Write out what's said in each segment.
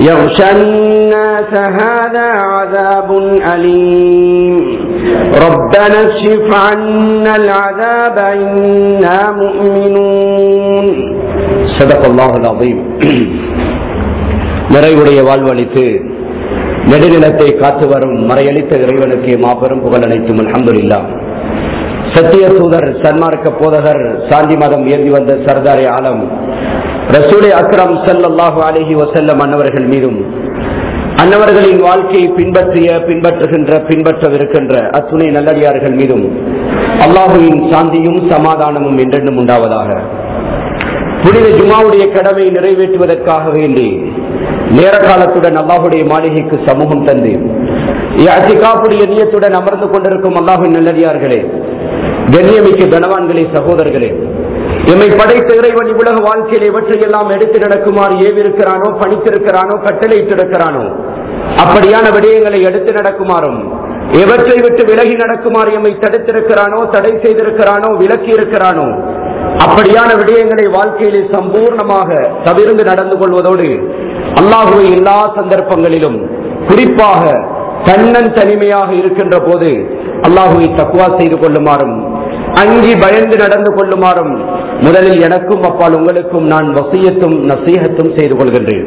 يغشى الناس هذا عذاب أليم ربنا اكشف عنا العذاب إنا مؤمنون صدق الله العظيم நிறைவுடைய வாழ்வழித்து நெடுநிலத்தை காத்து வரும் மறையளித்த இறைவனுக்கு மாபெரும் புகழ் அனைத்தும் அல்ஹம்துலில்லா சத்திய தூதர் சன்மார்க்க போதகர் சாந்தி மதம் ஏந்தி வந்த சர்தாரி ஆலம் ரசூலை அக்ரம் சல்லாஹு அலஹி வசல்லம் அன்னவர்கள் மீதும் அன்னவர்களின் வாழ்க்கையை பின்பற்றிய பின்பற்றுகின்ற பின்பற்றவிருக்கின்ற அத்துணை நல்லடியார்கள் மீதும் அல்லாஹுவின் சாந்தியும் சமாதானமும் என்றென்றும் உண்டாவதாக புனித ஜுமாவுடைய கடமை நிறைவேற்றுவதற்காக வேண்டி நேர காலத்துடன் அல்லாஹுடைய மாளிகைக்கு சமூகம் தந்து அத்திகாப்புடைய நியத்துடன் அமர்ந்து கொண்டிருக்கும் அல்லாஹின் நல்லடியார்களே கண்ணியமிக்க கனவான்களே சகோதரர்களே எம்மை படைத்த இறைவன் இவ்வுலக வாழ்க்கையில் எவற்றையெல்லாம் எடுத்து நடக்குமாறு ஏவிருக்கிறானோ பணித்திருக்கிறானோ கட்டளையிட்டிருக்கிறானோ அப்படியான விடயங்களை எடுத்து நடக்குமாறும் எவற்றை விட்டு விலகி நடக்குமாறு எம்மை தடுத்திருக்கிறானோ தடை செய்திருக்கிறானோ விலக்கி இருக்கிறானோ அப்படியான விடயங்களை வாழ்க்கையிலே சம்பூர்ணமாக தவிர்ந்து நடந்து கொள்வதோடு அல்லாஹுவை எல்லா சந்தர்ப்பங்களிலும் குறிப்பாக தன்னன் தனிமையாக இருக்கின்ற போது அல்லாஹுவை தக்குவா செய்து கொள்ளுமாறும் அங்கி பயந்து நடந்து கொள்ளுமாறும் முதலில் எனக்கும் அப்பால் உங்களுக்கும் நான் வசியத்தும் நசீகத்தும் செய்து கொள்கின்றேன்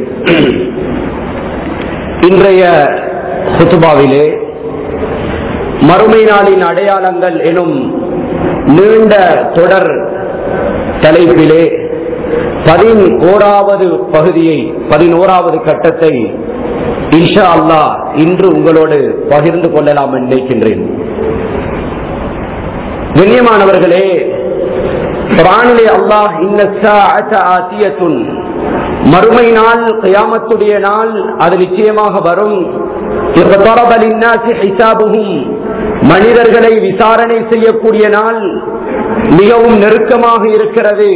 இன்றைய சுத்துபாவிலே மறுமை நாளின் அடையாளங்கள் எனும் நீண்ட தொடர் தலைப்பிலே பதினோராவது பகுதியை பதினோராவது கட்டத்தை இன்ஷா அல்லா இன்று உங்களோடு பகிர்ந்து கொள்ளலாம் என்று நினைக்கின்றேன் கண்ணியமானவர்களே பிராணிலே அல்லாஹ் இன்னத்துன் மறுமை நாள் கயாமத்துடைய நாள் அது நிச்சயமாக வரும் மனிதர்களை விசாரணை செய்யக்கூடிய நாள் மிகவும் நெருக்கமாக இருக்கிறது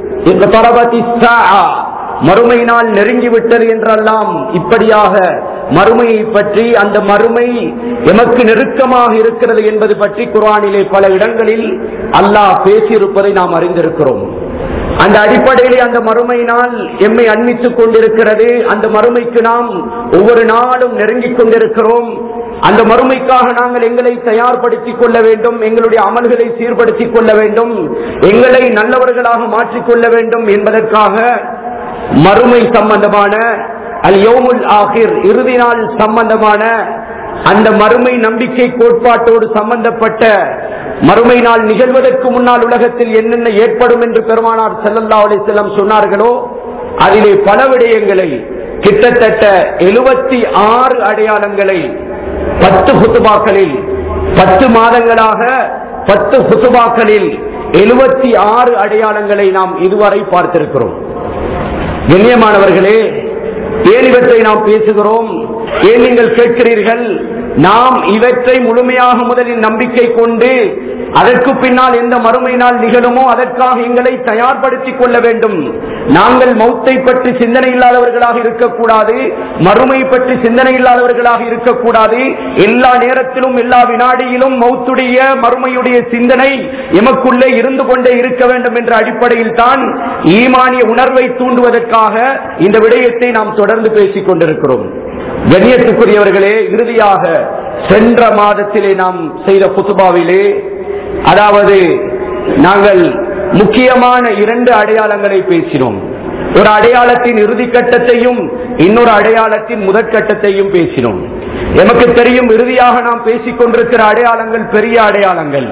மறுமை நாள் நெருங்கிவிட்டது என்றெல்லாம் இப்படியாக மறுமையை பற்றி அந்த மறுமை எமக்கு நெருக்கமாக இருக்கிறது என்பது பற்றி குரானிலே பல இடங்களில் அல்லாஹ் பேசியிருப்பதை நாம் அறிந்திருக்கிறோம் அந்த அடிப்படையிலே அந்த மறுமை நாள் எம்மை அண்மித்துக் கொண்டிருக்கிறது அந்த மறுமைக்கு நாம் ஒவ்வொரு நாளும் நெருங்கிக் கொண்டிருக்கிறோம் அந்த மறுமைக்காக நாங்கள் எங்களை தயார்படுத்திக் கொள்ள வேண்டும் எங்களுடைய அமல்களை சீர்படுத்திக் கொள்ள வேண்டும் எங்களை நல்லவர்களாக மாற்றிக்கொள்ள வேண்டும் என்பதற்காக மறுமை சம்பந்தமான அல் யோமுல் ஆகிர் இறுதி நாள் சம்பந்தமான அந்த மறுமை நம்பிக்கை கோட்பாட்டோடு சம்பந்தப்பட்ட மறுமை நாள் நிகழ்வதற்கு முன்னால் உலகத்தில் என்னென்ன ஏற்படும் என்று பெருமானார் செல்லல்லா அலி செல்லம் சொன்னார்களோ அதிலே பல விடயங்களை கிட்டத்தட்ட எழுபத்தி ஆறு அடையாளங்களை பத்து குத்துபாக்களில் பத்து மாதங்களாக பத்து குத்துபாக்களில் எழுபத்தி ஆறு அடையாளங்களை நாம் இதுவரை பார்த்திருக்கிறோம் கண்ணியமானவர்களே ஏன் இவற்றை நாம் பேசுகிறோம் ஏன் நீங்கள் கேட்கிறீர்கள் நாம் இவற்றை முழுமையாக முதலில் நம்பிக்கை கொண்டு அதற்கு பின்னால் எந்த மறுமை நாள் நிகழுமோ அதற்காக எங்களை தயார்படுத்திக் கொள்ள வேண்டும் நாங்கள் மௌத்தை பற்றி சிந்தனை இல்லாதவர்களாக இருக்கக்கூடாது மறுமை பற்றி சிந்தனை இல்லாதவர்களாக இருக்கக்கூடாது எல்லா நேரத்திலும் எல்லா வினாடியிலும் மௌத்துடைய மறுமையுடைய சிந்தனை எமக்குள்ளே இருந்து கொண்டே இருக்க வேண்டும் என்ற அடிப்படையில் தான் ஈமானிய உணர்வை தூண்டுவதற்காக இந்த விடயத்தை நாம் தொடர்ந்து பேசிக் கொண்டிருக்கிறோம் கண்ணியத்துக்குரியவர்களே இறுதியாக சென்ற மாதத்திலே நாம் செய்த புத்துபாவிலே அதாவது நாங்கள் முக்கியமான இரண்டு அடையாளங்களை பேசினோம் ஒரு அடையாளத்தின் இறுதி கட்டத்தையும் இன்னொரு அடையாளத்தின் முதற்கட்டத்தையும் பேசினோம் எமக்கு தெரியும் இறுதியாக நாம் பேசிக் கொண்டிருக்கிற அடையாளங்கள் பெரிய அடையாளங்கள்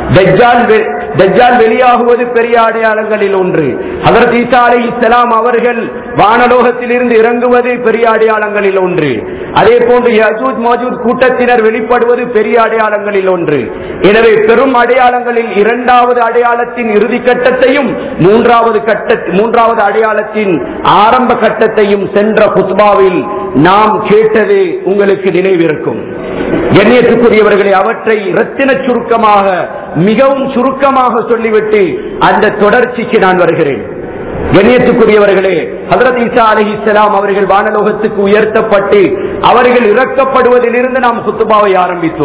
தஜ்ஜால் வெளியாகுவது பெரிய அடையாளங்களில் ஒன்று அதற்கு ஈசா அலை இஸ்லாம் அவர்கள் வானலோகத்தில் இருந்து இறங்குவது பெரிய அடையாளங்களில் ஒன்று அதே போன்று யஜூத் மஜூத் கூட்டத்தினர் வெளிப்படுவது பெரிய அடையாளங்களில் ஒன்று எனவே பெரும் அடையாளங்களில் இரண்டாவது அடையாளத்தின் இறுதி கட்டத்தையும் மூன்றாவது கட்ட மூன்றாவது அடையாளத்தின் ஆரம்ப கட்டத்தையும் சென்ற புத்பாவில் நாம் கேட்டது உங்களுக்கு நினைவிருக்கும் கண்ணியத்துக்குரியவர்களை அவற்றை ரத்தின சுருக்கமாக மிகவும் சுருக்கமாக சொல்லிவிட்டு அந்த தொடர்ச்சிக்கு நான் வருகிறேன் கண்ணியத்துக்குரியவர்களே ஹதரத் ஈசா அலி இஸ்லாம் அவர்கள் வானலோகத்துக்கு உயர்த்தப்பட்டு அவர்கள் இறக்கப்படுவதிலிருந்து நாம் குத்துபாவை ஆரம்பித்தோம்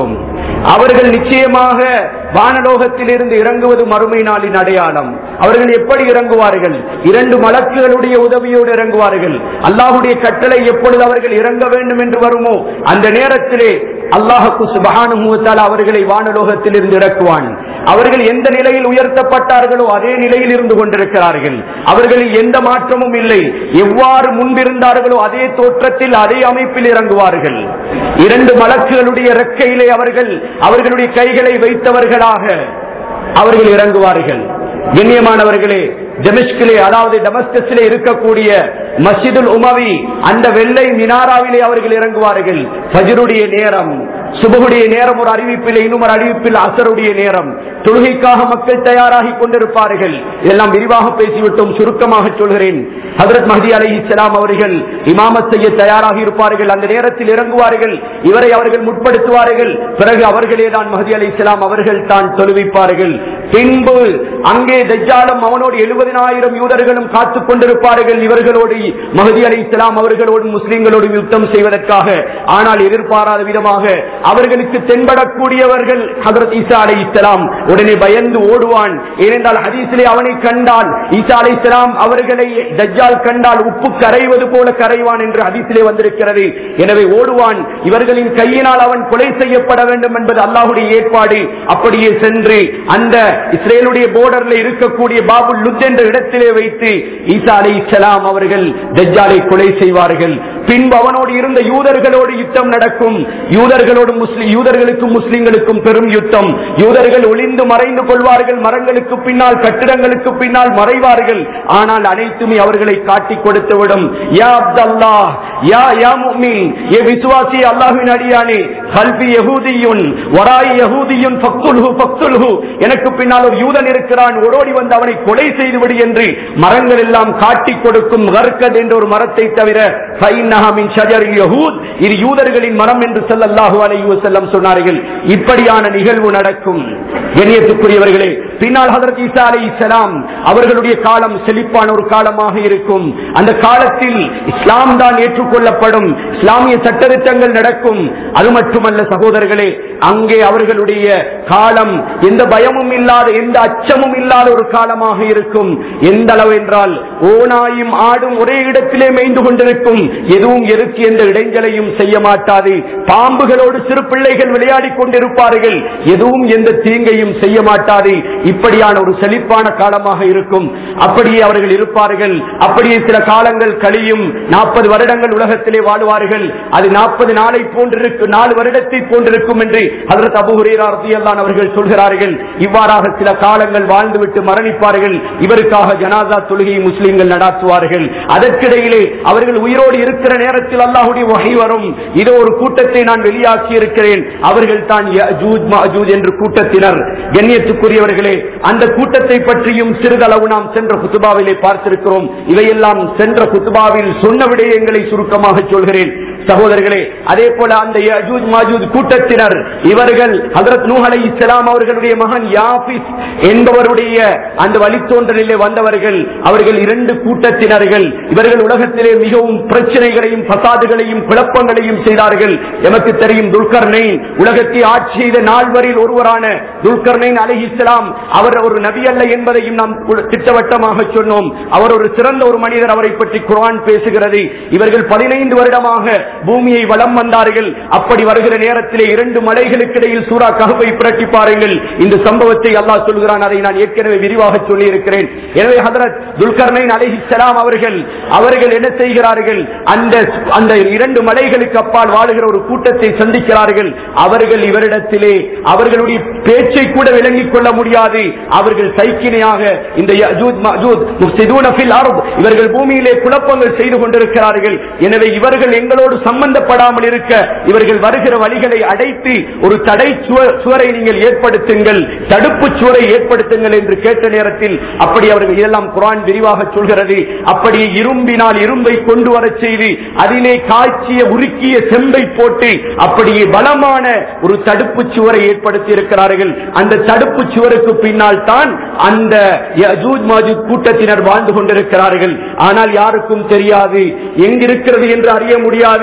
அவர்கள் நிச்சயமாக வானலோகத்தில் இருந்து இறங்குவது மறுமை நாளின் அடையாளம் அவர்கள் எப்படி இறங்குவார்கள் இரண்டு மலக்குகளுடைய உதவியோடு இறங்குவார்கள் அல்லாஹுடைய கட்டளை எப்பொழுது அவர்கள் இறங்க வேண்டும் என்று வருமோ அந்த நேரத்திலே அல்லாஹுக்கு சுபகானுமூத்தால் அவர்களை வானலோகத்தில் இருந்து இறக்குவான் அவர்கள் எந்த நிலையில் உயர்த்தப்பட்டார்களோ அதே நிலையில் இருந்து கொண்டிருக்கிறார்கள் அவர்களில் எந்த மாற்றமும் இல்லை எவ்வாறு முன்பிருந்தார்களோ அதே தோற்றத்தில் அதே அமைப்பில் இறங்குவார்கள் இரண்டு மலக்குகளுடைய ரெக்கையிலே அவர்கள் அவர்களுடைய கைகளை வைத்தவர்களாக அவர்கள் இறங்குவார்கள் கண்ணியமானவர்களே டெமிஸ்கிலே அதாவது டமஸ்கஸிலே இருக்கக்கூடிய மஸ்ஜிதுல் உமவி அந்த வெள்ளை மினாராவிலே அவர்கள் இறங்குவார்கள் ஃபஜ்ருடைய நேரம் சுபகுடைய நேரம் ஒரு அறிவிப்பில் இன்னும் ஒரு அறிவிப்பில் அசருடைய நேரம் தொழுகைக்காக மக்கள் தயாராகி கொண்டிருப்பார்கள் இதெல்லாம் விரிவாக பேசிவிட்டோம் சுருக்கமாக சொல்கிறேன் ஹதரத் மஹதி அலி இஸ்லாம் அவர்கள் இமாமத் செய்ய தயாராகி இருப்பார்கள் அந்த நேரத்தில் இறங்குவார்கள் இவரை அவர்கள் முற்படுத்துவார்கள் பிறகு அவர்களே தான் மஹதி அலி இஸ்லாம் அவர்கள் தான் தொழுவிப்பார்கள் பின்பு அங்கே தஜ்ஜாலும் அவனோடு எழுபதினாயிரம் யூதர்களும் காத்துக் கொண்டிருப்பார்கள் இவர்களோடு மஹதி அலி இஸ்லாம் அவர்களோடு முஸ்லிம்களோடு யுத்தம் செய்வதற்காக ஆனால் எதிர்பாராத விதமாக அவர்களுக்கு தென்படக்கூடியவர்கள் ஹதரத் ஈசா அலை இஸ்லாம் உடனே பயந்து ஓடுவான் ஏனென்றால் ஹதீஸிலே அவனை கண்டால் ஈசா அலை இஸ்லாம் அவர்களை தஜ்ஜால் கண்டால் உப்பு கரைவது போல கரைவான் என்று ஹதீஸிலே வந்திருக்கிறது எனவே ஓடுவான் இவர்களின் கையினால் அவன் கொலை செய்யப்பட வேண்டும் என்பது அல்லாஹுடைய ஏற்பாடு அப்படியே சென்று அந்த இஸ்ரேலுடைய போர்டர்ல இருக்கக்கூடிய பாபு லுத் என்ற இடத்திலே வைத்து ஈசா அலை இஸ்லாம் அவர்கள் தஜ்ஜாலை கொலை செய்வார்கள் பின்பு அவனோடு இருந்த யூதர்களோடு யுத்தம் நடக்கும் யூதர்களோடு முஸ்லிம் யூதர்களுக்கும் முஸ்லிம்களுக்கும் பெரும் யுத்தம் யூதர்கள் ஒளிந்து மறைந்து கொள்வார்கள் மரங்களுக்கு பின்னால் கட்டிடங்களுக்கு பின்னால் மறைவார்கள் ஆனால் அனைத்துமே அவர்களை காட்டிக் கொடுத்துவிடும் யா அப்தல்லா யா யா முஃமின் ஏ விசுவாசி அல்லாஹ்வின் அடியானே கல்வி யஹூதியுன் வராய் யஹூதியுன் ஃபக்துல்ஹு ஃபக்துல்ஹு எனக்கு பின்னால் ஒரு யூதன் இருக்கிறான் ஓடோடி வந்து அவனை கொலை செய்து விடு என்று மரங்கள் எல்லாம் காட்டிக் கொடுக்கும் கர்கத் என்ற ஒரு மரத்தை தவிர ஃபைன்னஹா மின் ஷஜரில் யஹூத் இது யூதர்களின் மரம் என்று ஸல்லல்லாஹு அலைஹி வஸல்லம் சொன்னார்கள் இப்படியான நிகழ்வு நடக்கும் கண்ணியத்துக்குரியவர்களே பின்னால் ஹதரத் ஈசா அலைஹிஸ்ஸலாம் அவர்களுடைய காலம் செழிப்பான ஒரு காலமாக இருக்கும் அந்த காலத்தில் இஸ்லாம் தான் ஏற்றுக்கொள்ளப்படும் இஸ்லாமிய சட்டத்திட்டங்கள் நடக்கும் அது மட்டுமல்ல சகோதரர்களே அங்கே அவர்களுடைய காலம் எந்த பயமும் இல்லாத எந்த அச்சமும் இல்லாத ஒரு காலமாக இருக்கும் எந்த அளவு என்றால் ஓனாயும் ஆடும் ஒரே இடத்திலே மேய்ந்து கொண்டிருக்கும் எதுவும் எருக்கு எந்த இடைஞ்சலையும் செய்ய மாட்டாது பாம்புகளோடு சிறு பிள்ளைகள் விளையாடிக் கொண்டிருப்பார்கள் எதுவும் எந்த தீங்கையும் செய்ய மாட்டாது இப்படியான ஒரு செழிப்பான காலமாக இருக்கும் அப்படியே அவர்கள் இருப்பார்கள் அப்படியே சில காலங்கள் கழியும் நாற்பது வருடங்கள் உலகத்திலே வாழ்வார்கள் அது நாற்பது நாளை போன்றிருக்கும் நாலு வருடத்தை போன்றிருக்கும் என்று அதற்கு அபுஹுரேரான் அவர்கள் சொல்கிறார்கள் இவ்வாறாக சில காலங்கள் வாழ்ந்துவிட்டு மரணிப்பார்கள் இவருக்காக ஜனாதா தொழுகையை முஸ்லிம்கள் நடாத்துவார்கள் அதற்கிடையிலே அவர்கள் உயிரோடு இருக்கிற நேரத்தில் அல்லாஹுடைய வகை வரும் இதோ ஒரு கூட்டத்தை நான் வெளியாக்கி இருக்கிறேன் அவர்கள் தான் யஜூஜ் மஅஜூஜ் என்று கூட்டத்தினர் கண்ணியத்துக்குரியவர்களே அந்த கூட்டத்தை பற்றியும் சிறிதளவு நாம் சென்ற குத்துபாவிலே பார்த்திருக்கிறோம் இவையெல்லாம் சென்ற குத்துபாவில் சொன்ன விடயங்களை சுருக்கமாக சொல்கிறேன் சகோதரர்களே அதே போல அந்த யஜூஜ் மாஜூஜ் கூட்டத்தினர் இவர்கள் ஹதரத் நூஹ் அலை இஸ்லாம் அவர்களுடைய மகன் யாபிஸ் என்பவருடைய அந்த வழித்தோன்றலிலே வந்தவர்கள் அவர்கள் இரண்டு கூட்டத்தினர்கள் இவர்கள் உலகத்திலே மிகவும் பிரச்சனைகளையும் பசாதுகளையும் குழப்பங்களையும் செய்தார்கள் எமக்கு தெரியும் துல்கர்னைன் உலகத்தை ஆட்சி செய்த நால்வரில் ஒருவரான துல்கர்னைன் அலி இஸ்லாம் அவர் ஒரு நபி அல்ல என்பதையும் நாம் கு- திட்டவட்டமாக சொன்னோம் அவர் ஒரு சிறந்த ஒரு மனிதர் அவரை பற்றி குர்ஆன் பேசுகிறது இவர்கள் பதினைந்து வருடமாக பூமியை வலம் வந்தார்கள் அப்படி வருகிற நேரத்திலே இரண்டு மலைகளுக்கு இடையில் சூறா கஹபை புரட்டி பாருங்கள் இந்த சம்பவத்தை அல்லாஹ் சொல்கிறான் அதை நான் ஏற்கனவே விரிவாக சொல்லி இருக்கிறேன் எனவே ஹதரத் துல்கர்னைன் அலைஹிஸ்ஸலாம் அவர்கள் அவர்கள் என்ன செய்கிறார்கள் அந்த அந்த இரண்டு மலைகளுக்கு அப்பால் வாழுகிற ஒரு கூட்டத்தை சந்திக்கிறார்கள் அவர்கள் இவரிடத்திலே அவர்களுடைய பேச்சை கூட விளங்கிக் கொள்ள முடியாது அவர்கள் சைக்கிணையாக இந்த யஜூஜ் மஜூஜ் முஃப்சிதூன ஃபில் அர்த் இவர்கள் பூமியிலே குழப்பங்கள் செய்து கொண்டிருக்கிறார்கள் எனவே இவர்கள் எங்களோடு சம்பந்தப்படாமல் இருக்க இவர்கள் வருகிற வழிகளை அடைத்து ஒரு தடை சுவர்- சுவரை நீங்கள் ஏற்படுத்துங்கள் தடுப்பு சுவரை ஏற்படுத்துங்கள் என்று கேட்ட நேரத்தில் அப்படி அவர்கள் இதெல்லாம் குரான் விரிவாக சொல்கிறது அப்படி இரும்பினால் இரும்பை கொண்டு வரச் செய்து அதிலே காய்ச்சிய உருக்கிய செம்பை போட்டு அப்படியே பலமான ஒரு தடுப்பு சுவரை ஏற்படுத்தி இருக்கிறார்கள் அந்த தடுப்பு சுவருக்கு பின்னால் தான் அந்த யஜூஜ் மாஜூஜ் கூட்டத்தினர் வாழ்ந்து கொண்டிருக்கிறார்கள் ஆனால் யாருக்கும் தெரியாது எங்கிருக்கிறது என்று அறிய முடியாது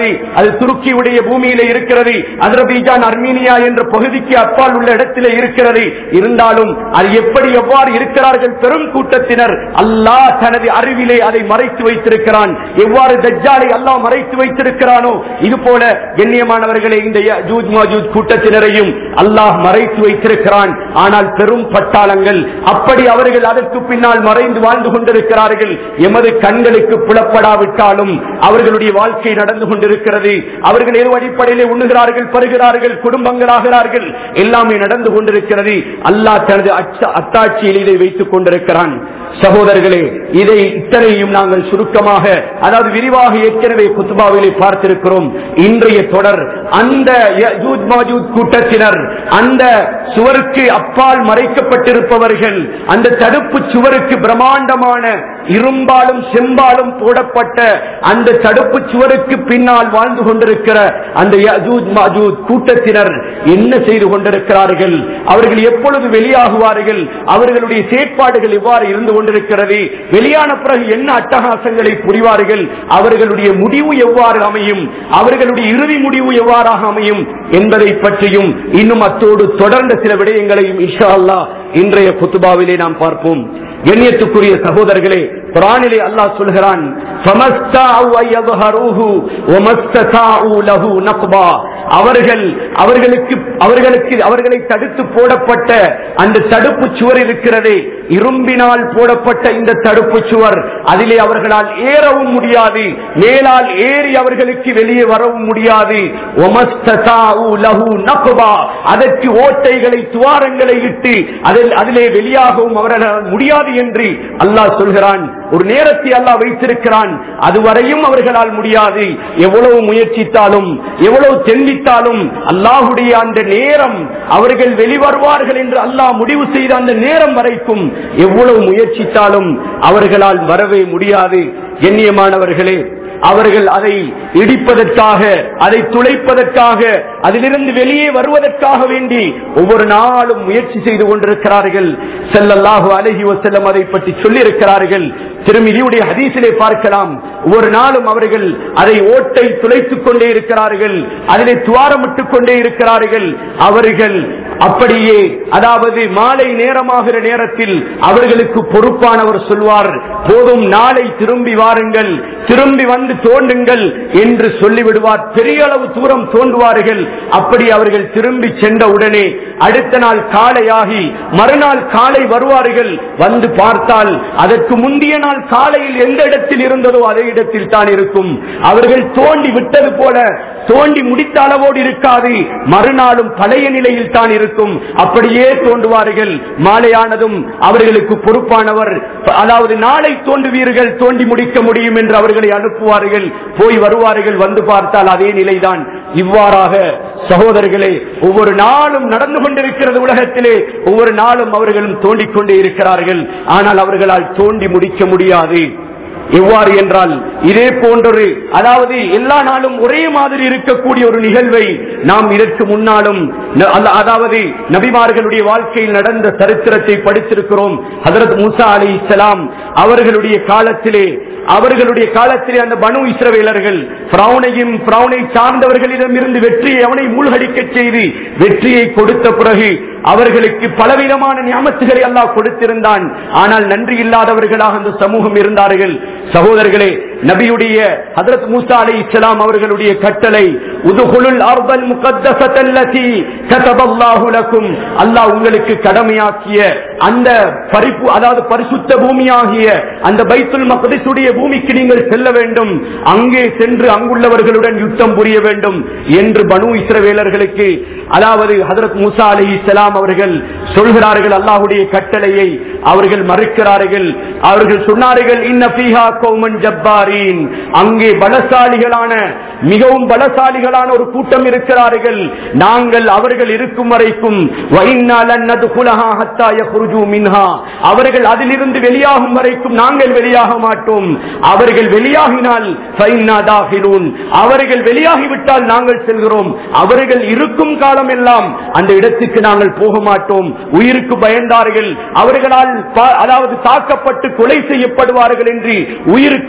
அது துருக்கியுடைய பூமியில இருக்கிறது அசர்பைஜான் அர்மீனியா என்ற பகுதிக்கு அப்பால் உள்ள இடத்திலே இருக்கிறது இருந்தாலும் அது எப்படி எவ்வாறு இருக்கிறார்கள் பெரும் கூட்டத்தினர் அல்லாஹ் தனது அறிவிலே அதை மறைத்து வைத்திருக்கிறான் எவ்வாறு தஜ்ஜாலை அல்லாஹ் மறைத்து வைத்திருக்கிறானோ இது போல கண்ணியமானவர்களே இந்த யஜூஜ் மாஜூஜ் கூட்டத்தினரையும் அல்லாஹ் மறைத்து வைத்திருக்கிறான் ஆனால் பெரும் பட்டாளங்கள் அப்படி அவர்கள் அதற்கு பின்னால் மறைந்து வாழ்ந்து கொண்டிருக்கிறார்கள் எமது கண்களுக்கு புலப்படாவிட்டாலும் அவர்களுடைய வாழ்க்கை நடந்து கொண்டிருக்கிறது அவர்கள் எது அடிப்படையிலே உண்ணுகிறார்கள் பருகிறார்கள் குடும்பங்களாகிறார்கள் எல்லாமே நடந்து கொண்டிருக்கிறது அல்லாஹ் தனது அச்ச- அத்தாட்சியில் இதை வைத்துக் கொண்டிருக்கிறான் சகோதரர்களே இதை இத்தனையும் நாங்கள் சுருக்கமாக அதாவது விரிவாக ஏற்கனவே குத்துபாவிலே பார்த்திருக்கிறோம் இன்றைய தொடர் அந்த யஜூஜ் மாஜூஜ் கூட்டத்தினர் அந்த சுவருக்கு அப்பால் மறைக்கப்பட்டிருப்பவர்கள் அந்த தடுப்பு சுவருக்கு பிரம்மாண்டமான இரும்பாலும் செம்பாலும் போடப்பட்ட அந்த தடுப்பு சுவருக்கு பின்னால் வாழ்ந்து கொண்டிருக்கிற அந்த யஜூஜ் மாஜூஜ் கூட்டத்தினர் என்ன செய்து கொண்டிருக்கிறார்கள் அவர்கள் எப்பொழுது வெளியாகுவார்கள் அவர்களுடைய செயற்பாடுகள் எவ்வாறு இருந்து கொண்டிருக்கிறது வெளியான பிறகு என்ன அட்டகாசங்களை புரிவார்கள் அவர்களுடைய முடிவு எவ்வாறு அமையும் அவர்களுடைய இறுதி முடிவு எவ்வாறாக அமையும் என்பதை பற்றியும் இன்னும் அத்தோடு தொடர்ந்த சில விடயங்களையும் இன்ஷா அல்லாஹ் இன்றைய குத்துபாவிலே நாம் பார்ப்போம் கண்ணியத்துக்குரிய சகோதரர்களே குரானிலே அல்லாஹ் சொல்கிறான் "ஃபமஸ்தாஉ அய்யظஹரூஹு வமஸ்ததாஉ லஹு நக்பா." அவர்கள் அவர்களுக்கு அவர்களுக்கு அவர்களை தடுத்து போடப்பட்ட அந்த தடுப்பு சுவர் இருக்கிறதே இரும்பினால் போடப்பட்ட இந்த தடுப்பு சுவர் அதிலே அவர்களால் ஏறவும் முடியாது மேலால் ஏறி அவர்களுக்கு வெளியே வரவும் முடியாது ஒமஸ்ததாஉ லஹு நக்பா. அதற்கு ஓட்டைகளை துவாரங்களை இட்டு அதில் அதிலே வெளியாகவும் அவர்களால் முடியாது என்று அல்லாஹ் சொல்கிறான் ஒரு நேரத்தை அல்லாஹ் வைத்திருக்கிறான் அதுவரையும் அவர்களால் முடியாது எவ்வளவு முயற்சித்தாலும் எவ்வளவு தெந்தித்தாலும் அல்லாஹுடைய அந்த நேரம் அவர்கள் வெளிவருவார்கள் என்று அல்லாஹ் முடிவு செய்த அந்த நேரம் வரைக்கும் எவ்வளவு முயற்சித்தாலும் அவர்களால் வரவே முடியாது கண்ணியமானவர்களே அவர்கள் அதை இடிப்பதற்காக அதை துளைப்பதற்காக அதிலிருந்து வெளியே வருவதற்காக வேண்டி ஒவ்வொரு நாளும் முயற்சி செய்து கொண்டிருக்கிறார்கள் செல்லல்லாஹு அலஹி வசல்லம் அதை பற்றி சொல்லியிருக்கிறார்கள் திருமிதியுடைய ஹதீஸிலே பார்க்கலாம் ஒவ்வொரு நாளும் அவர்கள் அதை ஓட்டை துளைத்துக் கொண்டே இருக்கிறார்கள் அதிலே துவாரமிட்டுக் கொண்டே இருக்கிறார்கள் அவர்கள் அப்படியே அதாவது மாலை நேரமாகிற நேரத்தில் அவர்களுக்கு பொறுப்பானவர் சொல்வார் போதும் நாளை திரும்பி வாருங்கள் திரும்பி வந்து தோண்டுங்கள் என்று சொல்லிவிடுவார் பெரிய அளவு தூரம் தோண்டுவார்கள் அப்படி அவர்கள் திரும்பி சென்ற உடனே அடுத்த நாள் காலையாகி மறுநாள் காலை வருவார்கள் வந்து பார்த்தால் அதற்கு முந்தைய நாள் காலையில் எந்த இடத்தில் இருந்ததோ அதே இடத்தில் தான் இருக்கும் அவர்கள் தோண்டி விட்டது போல தோண்டி முடித்த அளவோடு இருக்காது மறுநாளும் பழைய நிலையில் தான் இருக்கும் அப்படியே தோண்டுவார்கள் மாலையானதும் அவர்களுக்கு பொறுப்பானவர் அதாவது நாளை தோண்டுவீர்கள் தோண்டி முடிக்க முடியும் என்று அவர்களை அனுப்புவார்கள் போய் வருவார்கள் வந்து பார்த்தால் அதே நிலைதான் இவ்வாறாக சகோதரர்களே ஒவ்வொரு நாளும் நடந்து கொண்டிருக்கிறது உலகத்திலே ஒவ்வொரு நாளும் அவர்களும் தோண்டிக் கொண்டே இருக்கிறார்கள் ஆனால் அவர்களால் தோண்டி முடிக்க முடியாது எவ்வாறு என்றால் இதே போன்றொரு அதாவது எல்லா நாளும் ஒரே மாதிரி இருக்கக்கூடிய ஒரு நிகழ்வை நாம் இதற்கு முன்னாலும் ந- அல்ல- அதாவது நபிமார்களுடைய வாழ்க்கையில் நடந்த சரித்திரத்தை படித்திருக்கிறோம் ஹதரத் மூசா அலி இஸ்லாம் அவர்களுடைய காலத்திலே அவர்களுடைய காலத்திலே அந்த பனு இஸ்ரவேலர்கள் பிரவுனையும் பிரவுனை சார்ந்தவர்களிடம் இருந்து வெற்றியை அவனை மூழ்கடிக்க செய்து வெற்றியை கொடுத்த பிறகு அவர்களுக்கு பலவிதமான நியமத்துகளை அல்லாஹ் கொடுத்திருந்தான் ஆனால் நன்றி இல்லாதவர்களாக அந்த சமூகம் இருந்தார்கள் சகோதரர்களே நபியுடைய ஹதரத் மூசா அலை இஸ்லாம் அவர்களுடைய கட்டளை உதுகுலுல் அர்தல் முகத்தசத்தல்லதி கதபல்லாஹு லக்கும் அல்லாஹ் உங்களுக்கு கடமையாக்கிய அந்த பரிப்பு அதாவது பரிசுத்த பூமியாகிய அந்த பைத்துல் மக்திசுடைய பூமிக்கு நீங்கள் செல்ல வேண்டும் அங்கே சென்று அங்குள்ளவர்களுடன் யுத்தம் புரிய வேண்டும் என்று பனு இஸ்ரவேலர்களுக்கு அதாவது ஹதரத் மூசா அலி இஸ்லாம் அவர்கள் சொல்கிறார்கள் அல்லாஹுடைய கட்டளையை அவர்கள் மறுக்கிறார்கள் அவர்கள் சொன்னார்கள் இன்ன ஃபீஹா கௌமன் ஜப்பாரீன் அங்கே பலசாலிகளான மிகவும் பலசாலிகளான ஒரு கூட்டம் இருக்கிறார்கள் நாங்கள் அவர்கள் இருக்கும் வரைக்கும் وَإِنَّا لَن نَّدْخُلَهَا حَتَّى يَخْرُجُوا مِنْهَا அவர்கள் அதிலிருந்து வெளியாகும் வரைக்கும் நாங்கள் வெளியாக மாட்டோம் அவர்கள் வெளியாகினால் فَإِنَّا دَاخِلُونَ அவர்கள் வெளியாகிவிட்டால் நாங்கள் செல்கிறோம் அவர்கள் இருக்கும் காலம் எல்லாம் அந்த இடத்துக்கு நாங்கள் போக மாட்டோம் உயிருக்கு பயந்தார்கள் அவர்களால் பா- அதாவது தாக்கப்பட்டு கொலை செய்யப்படுவார்கள் என்று உயிருக்கு பயந்து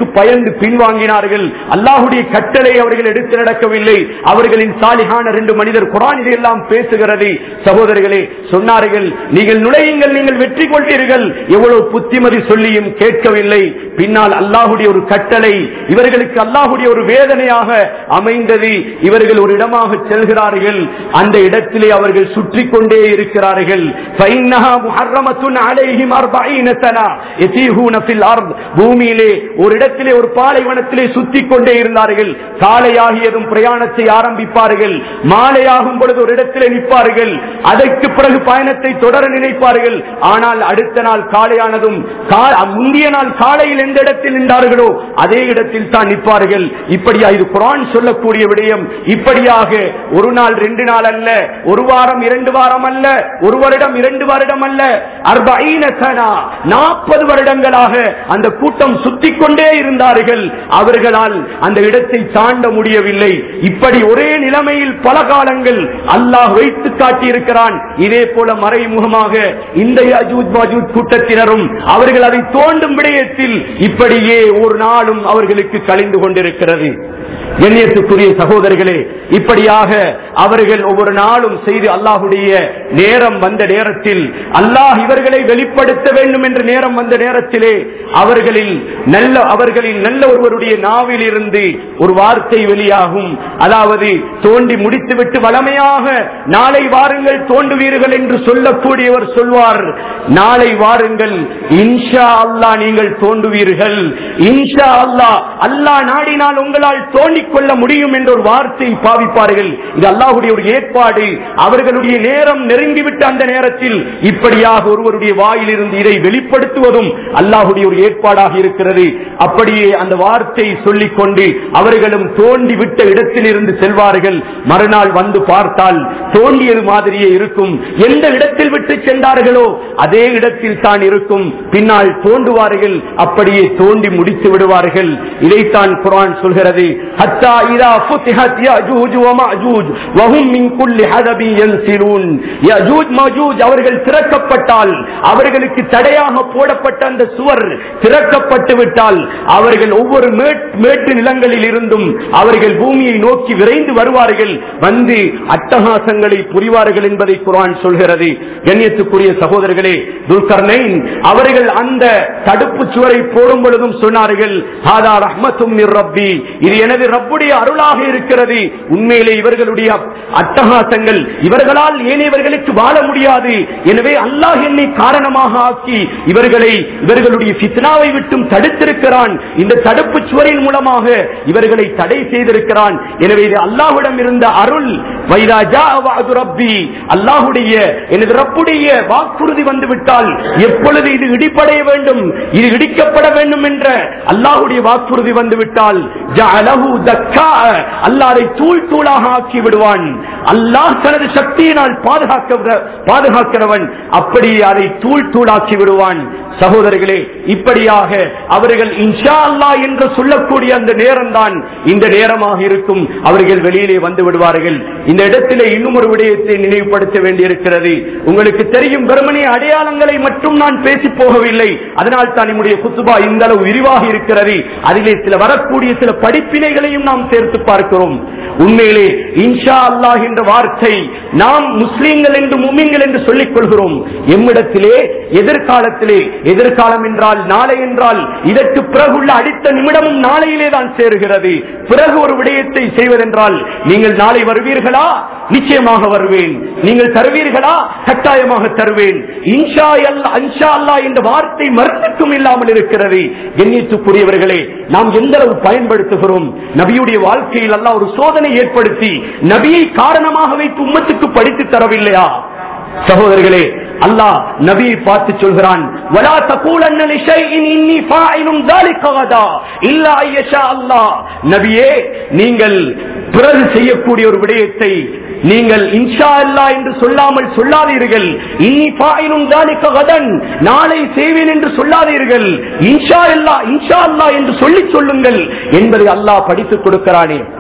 வழியிலிருந்து பின்வாங்கினார்கள் அல்லாஹுடைய கட்டளை அவர்கள் எடுத்து நடக்கவில்லை அவர்களின் சாலிகான ரெண்டு மனிதர் குரான் இதையெல்லாம் பேசுகிறது சகோதரர்களே சொன்னார்கள் நீங்கள் நுழையுங்கள் நீங்கள் வெற்றி கொள்வீர்கள் எவ்வளவு புத்திமதி சொல்லியும் கேட்கவில்லை பின்னால் அல்லாஹுடைய ஒரு கட்டளை இவர்களுக்கு அல்லாஹுடைய ஒரு வேதனையாக அமைந்தது இவர்கள் ஒரு இடமாக செல்கிறார்கள் அந்த இடத்திலே அவர்கள் சுற்றி கொண்டே இருக்கிறார்கள் فإنها محرمة عليهم أربعين سنة يتيهون في الأرض. பூமியிலே ஒரு இடத்திலே ஒரு பாலைவனத்திலே சுத்தி கொண்டே இருந்தார்கள் காலையாகியதும் பிரயாணத்தை ஆரம்பிப்பார்கள் மாலையாகும் பொழுது ஒரு இடத்திலே நிற்பார்கள் அதற்கு பிறகு பயணத்தை தொடர நினைப்பார்கள் ஆனால் அடுத்த நாள் காலையானதும் கா- முந்தைய நாள் காலையில் எந்த இடத்தில் நின்றார்களோ அதே இடத்தில் தான் நிற்பார்கள் இப்படியா இது குரான் சொல்லக்கூடிய விடயம் இப்படியாக ஒரு நாள் ரெண்டு நாள் அல்ல ஒரு வாரம் இரண்டு வாரம் அல்ல ஒரு வருடம் இரண்டு வருடம் அல்ல அர்பஈன சனா நாற்பது வருடங்களாக அந்த கூட்டம் சுத்தி கொண்டே இருந்தார்கள் அவர்களால் அந்த இடத்தை தாண்ட முடியவில்லை இப்படி ஒரே நிலைமையில் பல காலங்கள் அல்லாஹ் வைத்து காட்டியிருக்கிறான் இதே போல மறைமுகமாக இந்த யஜூஜ் மாஜூஜ் கூட்டத்தினரும் அவர்கள் அதை தோண்டும் விடயத்தில் இப்படியே ஒரு நாளும் அவர்களுக்கு கழிந்து கொண்டிருக்கிறது கண்ணியத்துக்குரிய சகோதரர்களே இப்படியாக அவர்கள் ஒவ்வொரு நாளும் செய்து அல்லாஹுடைய நேரம் வந்த நேரத்தில் அல்லாஹ் இவர்களை வெளிப்படுத்த வேண்டும் என்ற நேரம் வந்த நேரத்திலே அவர்களில் நல்ல அவர்களின் நல்ல ஒருவருடைய நாவில் இருந்து ஒரு வார்த்தை வெளியாகும் அதாவது தோண்டி முடித்துவிட்டு வளமையாக நாளை வாருங்கள் தோண்டுவீர்கள் என்று சொல்லக்கூடியவர் சொல்வார் நாளை வாருங்கள் இன்ஷா அல்லாஹ் நீங்கள் தோண்டுவீர்கள் இன்ஷா அல்லாஹ் அல்லாஹ் நாடினால் உங்களால் தோண்டிக் கொள்ள முடியும் என்ற ஒரு வார்த்தை பாவிப்பார்கள் இது அல்லாஹுடைய ஒரு ஏற்பாடு அவர்களுடைய நேரம் நெருங்கிவிட்ட அந்த நேரத்தில் இப்படியாக ஒருவருடைய வாயிலிருந்து இதை வெளிப்படுத்துவதும் அல்லாஹுடைய ஒரு ஏற்பாடாக இருக்கிறது அப்படியே அந்த வார்த்தை சொல்லிக் கொண்டு அவர்களும் தோண்டி விட்ட இடத்தில் இருந்து செல்வார்கள் மறுநாள் வந்து பார்த்தால் தோண்டியது மாதிரியே இருக்கும் எந்த இடத்தில் விட்டு சென்றார்களோ அதே இடத்தில் தான் இருக்கும் பின்னால் தோண்டுவார்கள் அப்படியே தோண்டி முடித்து விடுவார்கள் இதைத்தான் குர்ஆன் சொல்கிறது ஹத்தா இதா ஃபுத்திஹத் யஜூஜ் வ மஅஜூஜ் வஹும் மின் குல்லி ஹதபின் யன்சிலூன் யஜூஜ் மஜூஜ் அவர்கள் திறக்கப்பட்டால் அவர்களுக்கு தடையாக போடப்பட்ட அந்த சுவர் திறக்கப்பட்டு விட்டால் அவர்கள் ஒவ்வொரு மேட்- மேட்டு நிலங்களில் இருந்தும் அவர்கள் பூமியை நோக்கி விரைந்து வருவார்கள் வந்து அட்டகாசங்களை புரிவார்கள் என்பதை குர்ஆன் சொல்கிறது கண்ணியத்துக்குரிய சகோதரர்களே துல்கர்னைன் அவர்கள் அந்த தடுப்பு சுவரை போடும் பொழுதும் சொன்னார்கள் ஹாதா ரஹ்மத்தும் மிர் ரப்பி இது எனது ரப்புடைய அருளாக இருக்கிறது உண்மையிலே இவர்களுடைய அட்டகாசங்கள் இவர்களால் ஏனையவர்களுக்கு வாழ முடியாது எனவே அல்லாஹ் என்னை காரணமாக ஆக்கி இவர்களை இவர்களுடைய ஃபித்னாவை விட்டும் தடுத்திருக்கிறான் இந்த தடுப்பு சுவரின் மூலமாக இவர்களை தடை செய்திருக்கிறான் எனவே இது அல்லாஹ்விடம் இருந்த அருள் வைதா ஜாஅ வஅது ரப்பி அல்லாஹ்வுடைய எனது ரப்புடைய வாக்குறுதி வந்துவிட்டால் எப்பொழுது இது இடிப்படைய வேண்டும் இது இடிக்கப்பட வேண்டும் என்ற அல்லாஹ்வுடைய வாக்குறுதி வந்துவிட்டால் ஜஅலஹு தக்கா அல்லாஹ் அதை தூள் தூளாக ஆக்கி விடுவான் அல்லாஹ் தனது சக்தியினால் பாதுகாக்க பாதுகாக்கிறவன் அப்படி அதை தூள் தூளாக்கி விடுவான் சகோதரர்களே இப்படியாக அவர்கள் இன்ஷா அல்லாஹ் என்று சொல்லக்கூடிய அந்த நேரம்தான் இந்த நேரமாக இருக்கும் அவர்கள் வெளியிலே வந்து விடுவார்கள் இந்த இடத்திலே இன்னும் ஒரு விடயத்தை நினைவுபடுத்த வேண்டியிருக்கிறது உங்களுக்கு தெரியும் வெறுமனே அடையாளங்களை மட்டும் நான் பேசி போகவில்லை அதனால் தான் நம்முடைய குத்துபா இந்த அளவு விரிவாக இருக்கிறது அதிலே சில வரக்கூடிய சில படிப்பினைகளையும் நாம் சேர்த்து பார்க்கிறோம் உண்மையிலே இன்ஷா அல்லாஹ் என்ற வார்த்தை நாம் முஸ்லீம்கள் என்று முமிங்கள் என்று சொல்லிக் கொள்கிறோம் எம்மிடத்திலே எதிர்காலத்திலே எதிர்காலம் என்றால் நாளை என்றால் இதற்கு பிறகுள்ள அடுத்த நிமிடமும் நாளையிலே தான் சேருகிறது பிறகு ஒரு விடயத்தை செய்வதென்றால் நீங்கள் நாளை வருவீர்களா நிச்சயமாக வருவேன் நீங்கள் தருவீர்களா கட்டாயமாக தருவேன் இன்ஷா அல்லா இன்ஷா அல்லாஹ் என்ற வார்த்தை மறுத்துக்கும் இல்லாமல் இருக்கிறது எண்ணித்துக்குரியவர்களே நாம் எந்த அளவு பயன்படுத்துகிறோம் நபியுடைய வாழ்க்கையில் அல்லாஹ் ஒரு சோதனை ஏற்படுத்தி நபியை காரணமாக வைத்து உம்மத்துக்கு படித்து தரவில்லையா சகோதரர்களே அல்லாஹ் நபியை பார்த்து சொல்கிறான் வலா தகூலன்ன லிஷைஇன் இன்னி ஃபாயிலும் ذلك غدا இல்லா ஐயஷா அல்லாஹ் நபியே நீங்கள் பிறகு செய்யக்கூடிய ஒரு விடயத்தை நீங்கள் இன்ஷா அல்லா என்று சொல்லாமல் சொல்லாதீர்கள் இன்னி ஃபாயிலும் ذلك غدا நாளை செய்வேன் என்று சொல்லாதீர்கள் இன்ஷா அல்லா இன்ஷா அல்லா என்று சொல்லி சொல்லுங்கள் என்பதை அல்லாஹ் படித்துக் கொடுக்கிறானே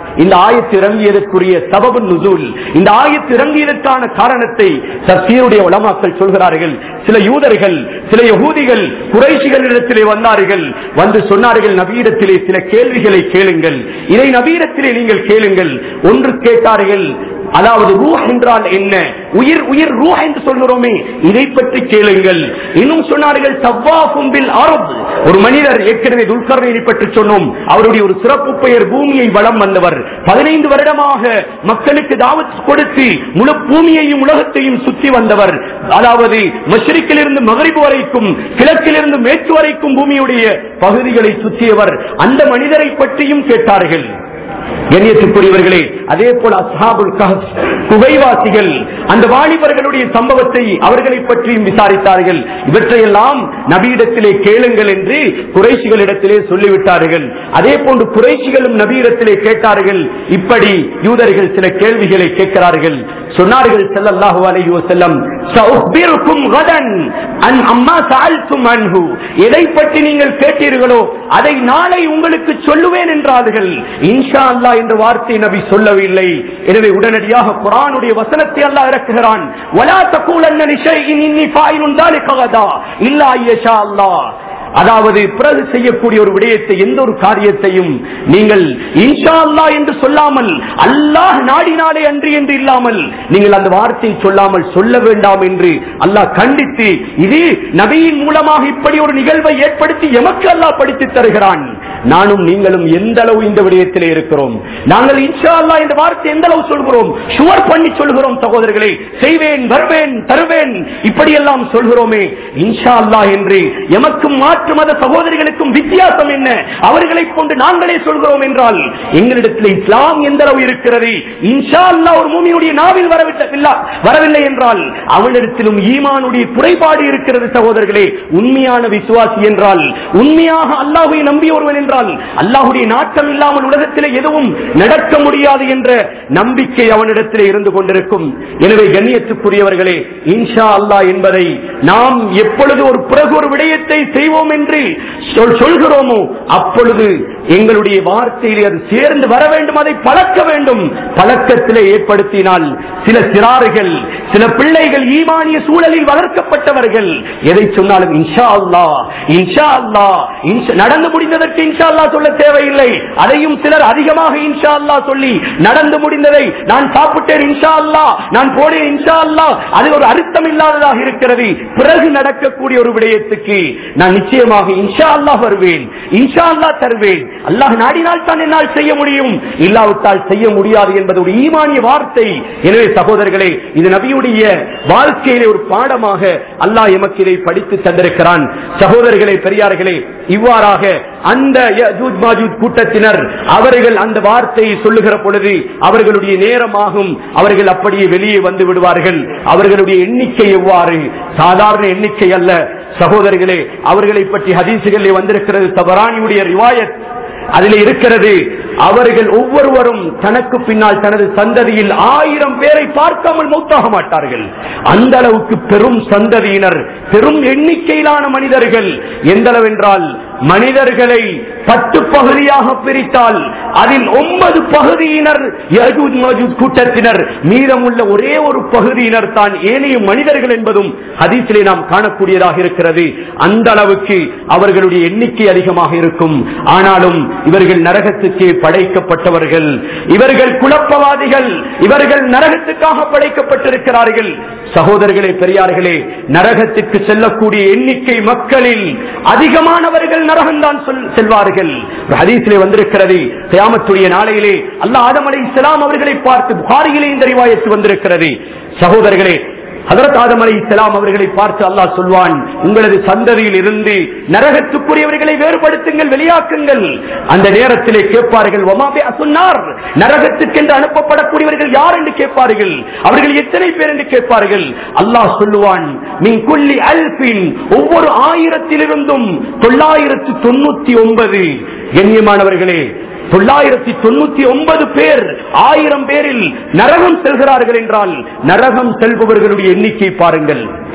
இந்த ஆயத்து இறங்கியதற்குரிய சபபு நுசூல் இந்த ஆயத்து இறங்கியதற்கான காரணத்தை தப்சீருடைய உலமாக்கள் சொல்கிறார்கள் சில யூதர்கள் சில யகூதிகள் குறைசிகளிடத்திலே வந்தார்கள் வந்து சொன்னார்கள் நபீரத்திலே சில கேள்விகளை கேளுங்கள் இதை நபீரத்திலே நீங்கள் கேளுங்கள் ஒன்று கேட்டார்கள் அதாவது ரூஹ் என்றால் என்ன உயிர் உயிர் ரூஹ் என்று சொல்கிறோமே இதை பற்றி கேளுங்கள் இன்னும் சொன்னார்கள் தவ்வாஃபும் பில் அரப் ஒரு மனிதர் ஏற்கனவே துல்கர்னை பற்றி சொன்னோம் அவருடைய ஒரு சிறப்பு பெயர் பூமியை வளம் வந்தவர் பதினைந்து வருடமாக மக்களுக்கு தாவத் கொடுத்து முழு பூமியையும் உலகத்தையும் சுற்றி வந்தவர் அதாவது மஷ்ரிக்கிலிருந்து மகரிபு வரைக்கும் கிழக்கிலிருந்து மேற்கு வரைக்கும் பூமியுடைய பகுதிகளை சுற்றியவர் அந்த மனிதரை பற்றியும் கேட்டார்கள் கண்ணியத்துக்குரியவர்களே அதே போல அஸ்ஹாபுல் கஹஃப் குகைவாசிகள் அந்த வாலிபர்களுடைய சம்பவத்தை அவர்களை பற்றியும் விசாரித்தார்கள் இவற்றையெல்லாம் நபியிடத்திலே கேளுங்கள் என்று குறைசிகளிடத்திலே சொல்லிவிட்டார்கள் அதே போன்று குறைசிகளும் நபியிடத்திலே கேட்டார்கள் இப்படி யூதர்கள் சில கேள்விகளை கேட்கிறார்கள் சொன்னார்கள் ஸல்லல்லாஹு அலைஹி வஸல்லம் சஉக்பிருக்கும் கதன் அன் அம்மா சஅல்தும் அன்ஹு எதை பற்றி நீங்கள் கேட்டீர்களோ அதை நாளை உங்களுக்கு சொல்லுவேன் என்றார்கள் இன்ஷா அல்லாஹ் என்ற வார்த்தை நபி சொல்லவில்லை எனவே உடனடியாக குர்ஆனுடைய வசனத்தை அல்லாஹ் இறக்குகிறான் வலா தகூலன்ன லிஷைஇன் இன்னி ஃபாயிலுன் ذلك غدا இல்லா ஐயஷா அல்லாஹ் அதாவது பிறகு செய்யக்கூடிய ஒரு விடயத்தை எந்த ஒரு காரியத்தையும் நீங்கள் இன்ஷா அல்லாஹ் என்று சொல்லாமல் அல்லாஹ் நாடினாலே அன்று என்று இல்லாமல் நீங்கள் அந்த வார்த்தையை சொல்லாமல் சொல்ல வேண்டாம் என்று அல்லாஹ் கண்டித்து இது நபியின் மூலமாக இப்படி ஒரு நிகழ்வை ஏற்படுத்தி எமக்கு அல்லாஹ் படித்து தருகிறான் நானும் நீங்களும் எந்த அளவு இந்த விடயத்திலே இருக்கிறோம் நாங்கள் இன்ஷா அல்லாஹ் இந்த வார்த்தை எந்த அளவு சொல்கிறோம் ஷுவர் பண்ணி சொல்கிறோம் சகோதரர்களே செய்வேன் வருவேன் தருவேன் இப்படியெல்லாம் சொல்கிறோமே இன்ஷா அல்லாஹ் என்று எமக்கும் மாற்று மத சகோதரிகளுக்கும் வித்தியாசம் என்ன அவர்களை கொண்டு நாங்களே சொல்கிறோம் என்றால் எங்களிடத்தில் இஸ்லாம் எந்த அளவு இருக்கிறது இன்ஷா அல்லாஹ் ஒரு மூமியினுடைய நாவில் வரவில்லை வரவில்லை என்றால் அவனிடத்திலும் ஈமானுடைய குறைபாடு இருக்கிறது சகோதரர்களே உண்மையான விசுவாசி என்றால் உண்மையாக அல்லாஹுவை நம்பிய ஒருவன் என்றால் அல்லாஹுடைய நாட்டம் இல்லாமல் உலகத்திலே எதுவும் நடக்க முடியாது என்ற நம்பிக்கை அவனிடத்திலே இருந்து கொண்டிருக்கும் எனவே கண்ணியத்துக்குரியவர்களே இன்ஷா அல்லாஹ் என்பதை நாம் எப்பொழுது ஒரு பிறகு ஒரு விடயத்தை செய்வோம் என்று சொல்- சொல்கிறோமோ அப்பொழுது எங்களுடைய வார்த்தையிலே அது சேர்ந்து வர வேண்டும் அதை பழக்க வேண்டும் பழக்கத்திலே ஏற்படுத்தினால் சில சிறார்கள் சில பிள்ளைகள் ஈமானிய சூழலில் வளர்க்கப்பட்டவர்கள் எதை சொன்னாலும் இன்ஷா அல்லாஹ் இன்ஷா அல்லாஹ் இன்ஷா- நடந்து முடிந்ததற்கு இன்ஷா அல்லாஹ் சொல்ல தேவையில்லை அதையும் சிலர் அதிகமாக இன்ஷா அல்லாஹ் சொல்லி நடந்து முடிந்ததை நான் சாப்பிட்டேன் இன்ஷா அல்லாஹ் நான் போனேன் இன்ஷா அல்லாஹ் அது ஒரு அர்த்தம் இல்லாததாக இருக்கிறது பிறகு நடக்கக்கூடிய ஒரு விடயத்துக்கு நான் நிச்சயமாக இன்ஷா அல்லாஹ் வருவேன் இன்ஷா அல்லாஹ் தருவேன் அல்லாஹ் நாடினால் தான் என்னால் செய்ய முடியும் இல்லாவிட்டால் செய்ய முடியாது என்பது ஒரு ஈமானிய வார்த்தை எனவே சகோதரர்களே இது நபியுடைய வாழ்க்கையிலே ஒரு பாடமாக அல்லாஹ் எமக்கு இதை படித்து தந்திருக்கிறான் சகோதரர்களே பெரியார்களே இவ்வாறாக அந்த யஜூஜ் மாஜூஜ் கூட்டத்தினர் அவர்கள் அந்த வார்த்தையை சொல்லுகிற பொழுது அவர்களுடைய நேரமாகும் அவர்கள் அப்படியே வெளியே வந்து விடுவார்கள் அவர்களுடைய எண்ணிக்கை எவ்வாறு சாதாரண எண்ணிக்கை அல்ல சகோதரர்களே அவர்களை பற்றி ஹதீசுகளில் வந்திருக்கிறது தபரானியுடைய ரிவாயத் அதில் இருக்கிறது அவர்கள் ஒவ்வொருவரும் தனக்கு பின்னால் தனது சந்ததியில் ஆயிரம் பேரை பார்க்காமல் மௌத்தாக மாட்டார்கள் அந்த அளவுக்கு பெரும் சந்ததியினர் பெரும் எண்ணிக்கையிலான மனிதர்கள் எந்த அளவென்றால் மனிதர்களை பத்து பகுதியாக பிரித்தால் அதில் ஒன்பது பகுதியினர் யஜூஜ் மஜூஜ் கூட்டத்தினர் மீதமுள்ள ஒரே ஒரு பகுதியினர் தான் ஏனைய மனிதர்கள் என்பதும் ஹதீஸிலே நாம் காணக்கூடியதாக இருக்கிறது அந்த அளவுக்கு அவர்களுடைய எண்ணிக்கை அதிகமாக இருக்கும் ஆனாலும் இவர்கள் நரகத்துக்கு படைக்கப்பட்டவர்கள் இவர்கள் குழப்பவாதிகள் இவர்கள் நரகத்துக்காக படைக்கப்பட்டிருக்கிறார்கள் சகோதரர்களே பெரியார்களே நரகத்துக்கு செல்லக்கூடிய எண்ணிக்கை மக்களில் அதிகமானவர்கள் நரகம்தான் சொல்- செல்வார்கள் ஒரு ஹதீஸிலே வந்திருக்கிறது கியாமத்துடைய நாளையிலே அல்லாஹ் ஆதம் அலைஹிஸ்ஸலாம் அவர்களை பார்த்து புகாரியிலே இந்த ரிவாயத்து வந்திருக்கிறது சகோதரர்களே ஹதரத் ஆதம் அலைஹிஸ்ஸலாம் அவர்களை பார்த்து அல்லாஹ் சொல்வான் உங்களது சந்ததியில் இருந்து நரகத்துக்குரியவர்களை வேறுபடுத்துங்கள் வெளியாக்குங்கள் அந்த நேரத்திலே கேட்பார்கள் ஒமாபே அசுன்னார் நரகத்துக்கென்று அனுப்பப்படக்கூடியவர்கள் யார் என்று கேட்பார்கள் அவர்கள் எத்தனை பேர் என்று கேட்பார்கள் அல்லாஹ் சொல்லுவான் மின் குல்லி அல்பின் ஒவ்வொரு ஆயிரத்திலிருந்தும் தொள்ளாயிரத்து தொண்ணூத்தி ஒன்பது கண்ணியமானவர்களே தொள்ளாயிரத்தி தொண்ணூத்தி ஒன்பது பேர் ஆயிரம் பேரில் நரகம் செல்கிறார்கள் என்றால் நரகம் செல்பவர்களுடைய எண்ணிக்கை பாருங்கள்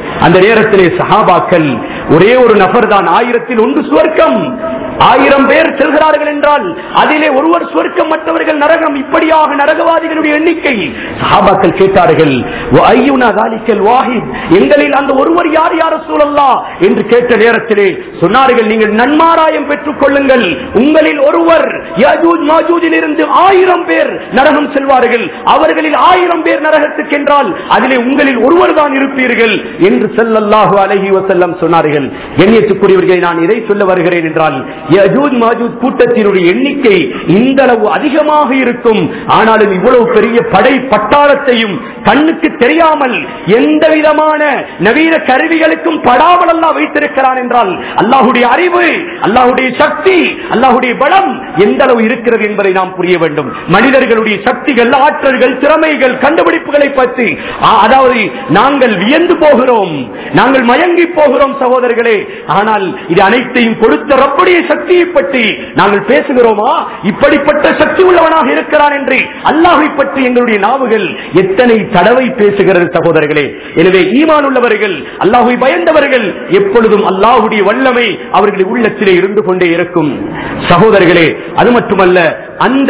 அந்த நேரத்திலே சஹாபாக்கள் ஒரே ஒரு நபர் தான் ஆயிரத்தில் ஒன்று சுவர்க்கம் ஆயிரம் பேர் செல்கிறார்கள் என்றால் அதிலே ஒருவர் சுவர்க்கம் மற்றவர்கள் நரகம் இப்படியாக நரகவாதிகளுடைய எண்ணிக்கை சஹாபாக்கள் கேட்டார்கள் "வ அய்யுனா தாலிக்கல் வாஹித் எங்களில் அந்த ஒருவர் யார் யார் சூழல்லா என்று கேட்ட நேரத்திலே சொன்னார்கள் நீங்கள் நன்மாராயம் பெற்றுக் கொள்ளுங்கள் உங்களில் ஒருவர் யாஜூஜ் மாஜூஜில் இருந்து ஆயிரம் பேர் நரகம் செல்வார்கள் அவர்களில் ஆயிரம் பேர் நரகத்துக்கு என்றால் அதிலே உங்களில் ஒருவர் தான் இருப்பீர்கள் என்று செல்லல்லாஹு அலஹி வசல்லம் சொன்னார்கள் எண்ணியத்துக்குரியவர்களை நான் இதை சொல்ல வருகிறேன் என்றால் யஜூஜ் மாஜூஜ் கூட்டத்தினுடைய எண்ணிக்கை இந்த அளவு அதிகமாக இருக்கும் ஆனாலும் இவ்வளவு பெரிய படை பட்டாளத்தையும் கண்ணுக்கு தெரியாமல் எந்த விதமான நவீன கருவிகளுக்கும் படாமல் அல்லாஹ் வைத்திருக்கிறான் என்றால் அல்லாஹுடைய அறிவு அல்லாஹுடைய சக்தி அல்லாஹுடைய பலம் எந்த அளவு இருக்கிறது என்பதை நாம் புரிய வேண்டும் மனிதர்களுடைய சக்திகள் ஆற்றல்கள் திறமைகள் கண்டுபிடிப்புகளை பற்றி ஆ- அதாவது நாங்கள் வியந்து போகிறோம் நாங்கள் மயங்கி போகிறோம் சகோதரர்களே ஆனால் இது அனைத்தையும் கொடுத்த ரப்புடைய சக்தியை பற்றி நாங்கள் பேசுகிறோமா இப்படிப்பட்ட சக்தி உள்ளவனாக இருக்கிறான் என்று அல்லாஹை பற்றி எங்களுடைய நாவுகள் எத்தனை தடவை பேசுகிறது சகோதரர்களே எனவே ஈமான் உள்ளவர்கள் அல்லாஹை பயந்தவர்கள் எப்பொழுதும் அல்லாஹுடைய வல்லமை அவர்களுடைய உள்ளத்திலே இருந்து கொண்டே இருக்கும் சகோதரர்களே அது மட்டுமல்ல அந்த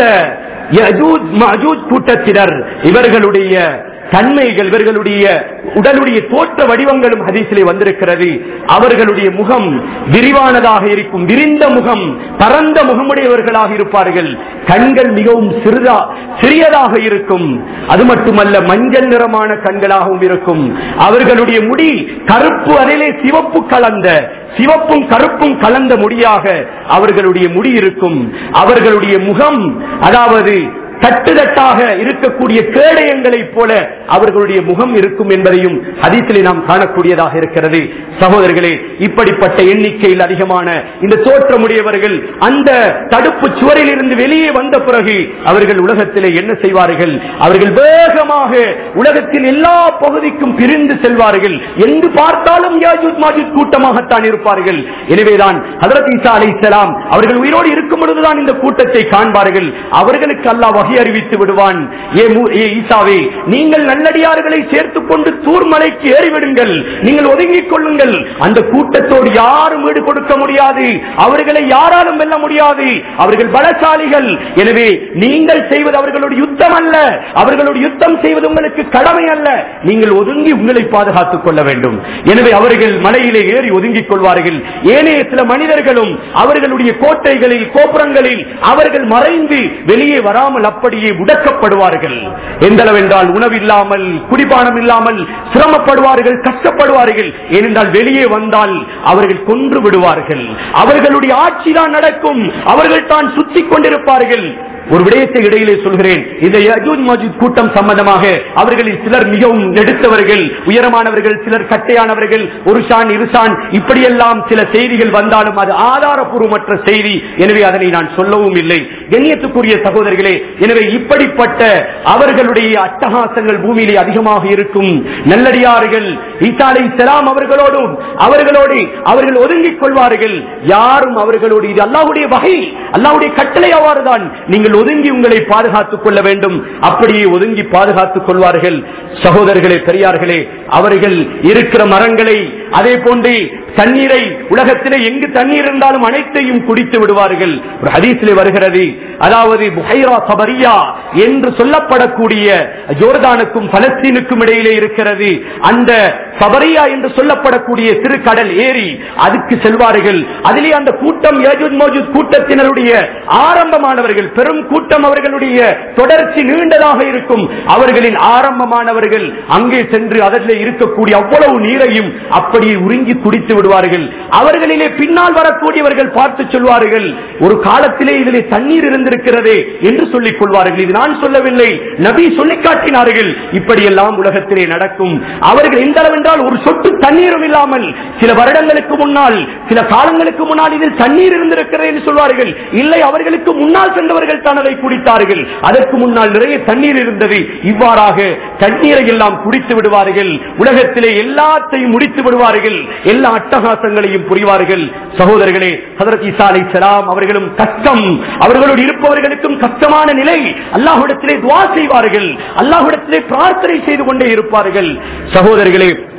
யஜூஜ் மஜூஜ் கூட்டத்தினர் இவர்களுடைய தன்மைகள் இவர்களுடைய உடலுடைய தோற்ற வடிவங்களும் ஹதீஸிலே வந்திருக்கிறது அவர்களுடைய முகம் விரிவானதாக இருக்கும் விரிந்த முகம் பரந்த முகமுடையவர்களாக இருப்பார்கள் கண்கள் மிகவும் சிறிதா சிறியதாக இருக்கும் அது மட்டுமல்ல மஞ்சள் நிறமான கண்களாகவும் இருக்கும் அவர்களுடைய முடி கருப்பு அதிலே சிவப்பு கலந்த சிவப்பும் கருப்பும் கலந்த முடியாக அவர்களுடைய முடி இருக்கும் அவர்களுடைய முகம் அதாவது தட்டுதட்டாக இருக்கக்கூடிய கேடயங்களைப் போல அவர்களுடைய முகம் இருக்கும் என்பதையும் ஹதீஸிலே நாம் காணக்கூடியதாக இருக்கிறது சகோதரர்களே இப்படிப்பட்ட எண்ணிக்கையில் அதிகமான இந்த தோற்றமுடையவர்கள் அந்த தடுப்பு சுவரில் இருந்து வெளியே வந்த பிறகு அவர்கள் உலகத்திலே என்ன செய்வார்கள் அவர்கள் வேகமாக உலகத்தின் எல்லா பகுதிக்கும் பிரிந்து செல்வார்கள் எங்கு பார்த்தாலும் யாஜூத் மாஜூத் கூட்டமாகத்தான் இருப்பார்கள் எனவேதான் ஹதரத் ஈசா அலைஹிஸ்ஸலாம் அவர்கள் உயிரோடு இருக்கும் பொழுதுதான் இந்த கூட்டத்தை காண்பார்கள் அவர்களுக்கு அல்லாஹ் வகை அறிவித்து விடுவான் ஏ மூ- ஏ ஈசாவே நீங்கள் நல்லடியார்களை சேர்த்துக் கொண்டு தூர்மலைக்கு ஏறிவிடுங்கள் நீங்கள் ஒதுங்கிக் கொள்ளுங்கள் அந்த கூட்டத்தோடு யாரும் ஈடு கொடுக்க முடியாது அவர்களை யாராலும் வெல்ல முடியாது அவர்கள் பலசாலிகள் எனவே நீங்கள் செய்வது அவர்களுடைய யுத்தம் அல்ல அவர்களுடைய யுத்தம் செய்வது உங்களுக்கு கடமை அல்ல நீங்கள் ஒதுங்கி உங்களை பாதுகாத்துக் கொள்ள வேண்டும் எனவே அவர்கள் மலையிலே ஏறி ஒதுங்கிக் கொள்வார்கள் ஏனைய சில மனிதர்களும் அவர்களுடைய கோட்டைகளில் கோபுரங்களில் அவர்கள் மறைந்து வெளியே வராமல் அப்படியே முடக்கப்படுவார்கள் எந்த அளவென்றால் உணவில்லாமல் குடிபானம் இல்லாமல் சிரமப்படுவார்கள் கஷ்டப்படுவார்கள் ஏனென்றால் வெளியே வந்தால் அவர்கள் கொன்று விடுவார்கள் அவர்களுடைய ஆட்சி தான் நடக்கும் அவர்கள் தான் சுத்திக் கொண்டிருப்பார்கள் ஒரு விடயத்தை இடையிலே சொல்கிறேன் இந்த யஜூஜ் மஜூஜ் கூட்டம் சம்பந்தமாக அவர்களில் சிலர் மிகவும் நெடுத்தவர்கள் உயரமானவர்கள் சிலர் கட்டையானவர்கள் ஒரு ஷான் இருசான் இப்படியெல்லாம் சில செய்திகள் வந்தாலும் அது ஆதாரபூர்வமற்ற செய்தி எனவே அதனை நான் சொல்லவும் இல்லை கண்ணியத்துக்குரிய சகோதரர்களே எனவே இப்படிப்பட்ட அவர்களுடைய அட்டகாசங்கள் பூமியிலே அதிகமாக இருக்கும் நல்லடியார்கள் ஈசாலை செலாம் அவர்களோடும் அவர்களோடு அவர்கள் ஒதுங்கிக் கொள்வார்கள் யாரும் அவர்களோடு இது அல்லாஹ்வுடைய வகை அல்லாஹ்வுடைய கட்டளை அவ்வாறுதான் நீங்கள் ஒதுங்கி உங்களை பாதுகாத்துக் கொள்ள வேண்டும் அப்படியே ஒதுங்கி பாதுகாத்துக் கொள்வார்கள் சகோதரர்களே பெரியார்களே அவர்கள் இருக்கிற மரங்களை அதே போன்று தண்ணீரை உலகத்திலே எங்கு தண்ணீர் இருந்தாலும் அனைத்தையும் குடித்து விடுவார்கள் ஒரு ஹதீஸிலே வருகிறது அதாவது புஹைரா சபரியா என்று சொல்லப்படக்கூடிய ஜோர்தானுக்கும் பலஸ்தீனுக்கும் இடையிலே இருக்கிறது அந்த சபரியா என்று சொல்லப்படக்கூடிய சிறு கடல் ஏரி அதுக்கு செல்வார்கள் அதிலே அந்த கூட்டம் யஜூஜ் மோஜூஜ் கூட்டத்தினருடைய ஆரம்பமானவர்கள் பெரும் கூட்டம் அவர்களுடைய தொடர்ச்சி நீண்டதாக இருக்கும் அவர்களின் ஆரம்பமானவர்கள் அங்கே சென்று அதில் இருக்கக்கூடிய அவ்வளவு நீரையும் அப்படியே உறிஞ்சி குடித்து விடுவார்கள் அவர்களிலே பின்னால் வரக்கூடியவர்கள் பார்த்து சொல்வார்கள் ஒரு காலத்திலே இதிலே தண்ணீர் இருந்திருக்கிறதே என்று சொல்லிக் கொள்வார்கள் இது நான் சொல்லவில்லை நபி சொல்லி காட்டினார்கள் இப்படியெல்லாம் உலகத்திலே நடக்கும் அவர்கள் எந்த அளவென்றால் ஒரு சொட்டு தண்ணீரும் இல்லாமல் சில வருடங்களுக்கு முன்னால் சில காலங்களுக்கு முன்னால் இதில் தண்ணீர் இருந்திருக்கிறது என்று சொல்வார்கள் இல்லை அவர்களுக்கு முன்னால் சென்றவர்கள் தான் அதை குடித்தார்கள் அதற்கு முன்னால் நிறைய தண்ணீர் இருந்தது இவ்வாறாக தண்ணீரை எல்லாம் குடித்து விடுவார்கள் உலகத்திலே எல்லாத்தையும் முடித்து விடுவார்கள் எல்லா அட்டகாசங்களையும் புரிவார்கள் சகோதரர்களே ஹதரத் ஈசா அலை அவர்களும் கஷ்டம் அவர்களோடு இருப்பவர்களுக்கும் கஷ்டமான நிலை அல்லாஹ்விடத்திலே துவா செய்வார்கள் அல்லாஹ்விடத்திலே பிரார்த்தனை செய்து கொண்டே இருப்பார்கள் சகோதரர்களே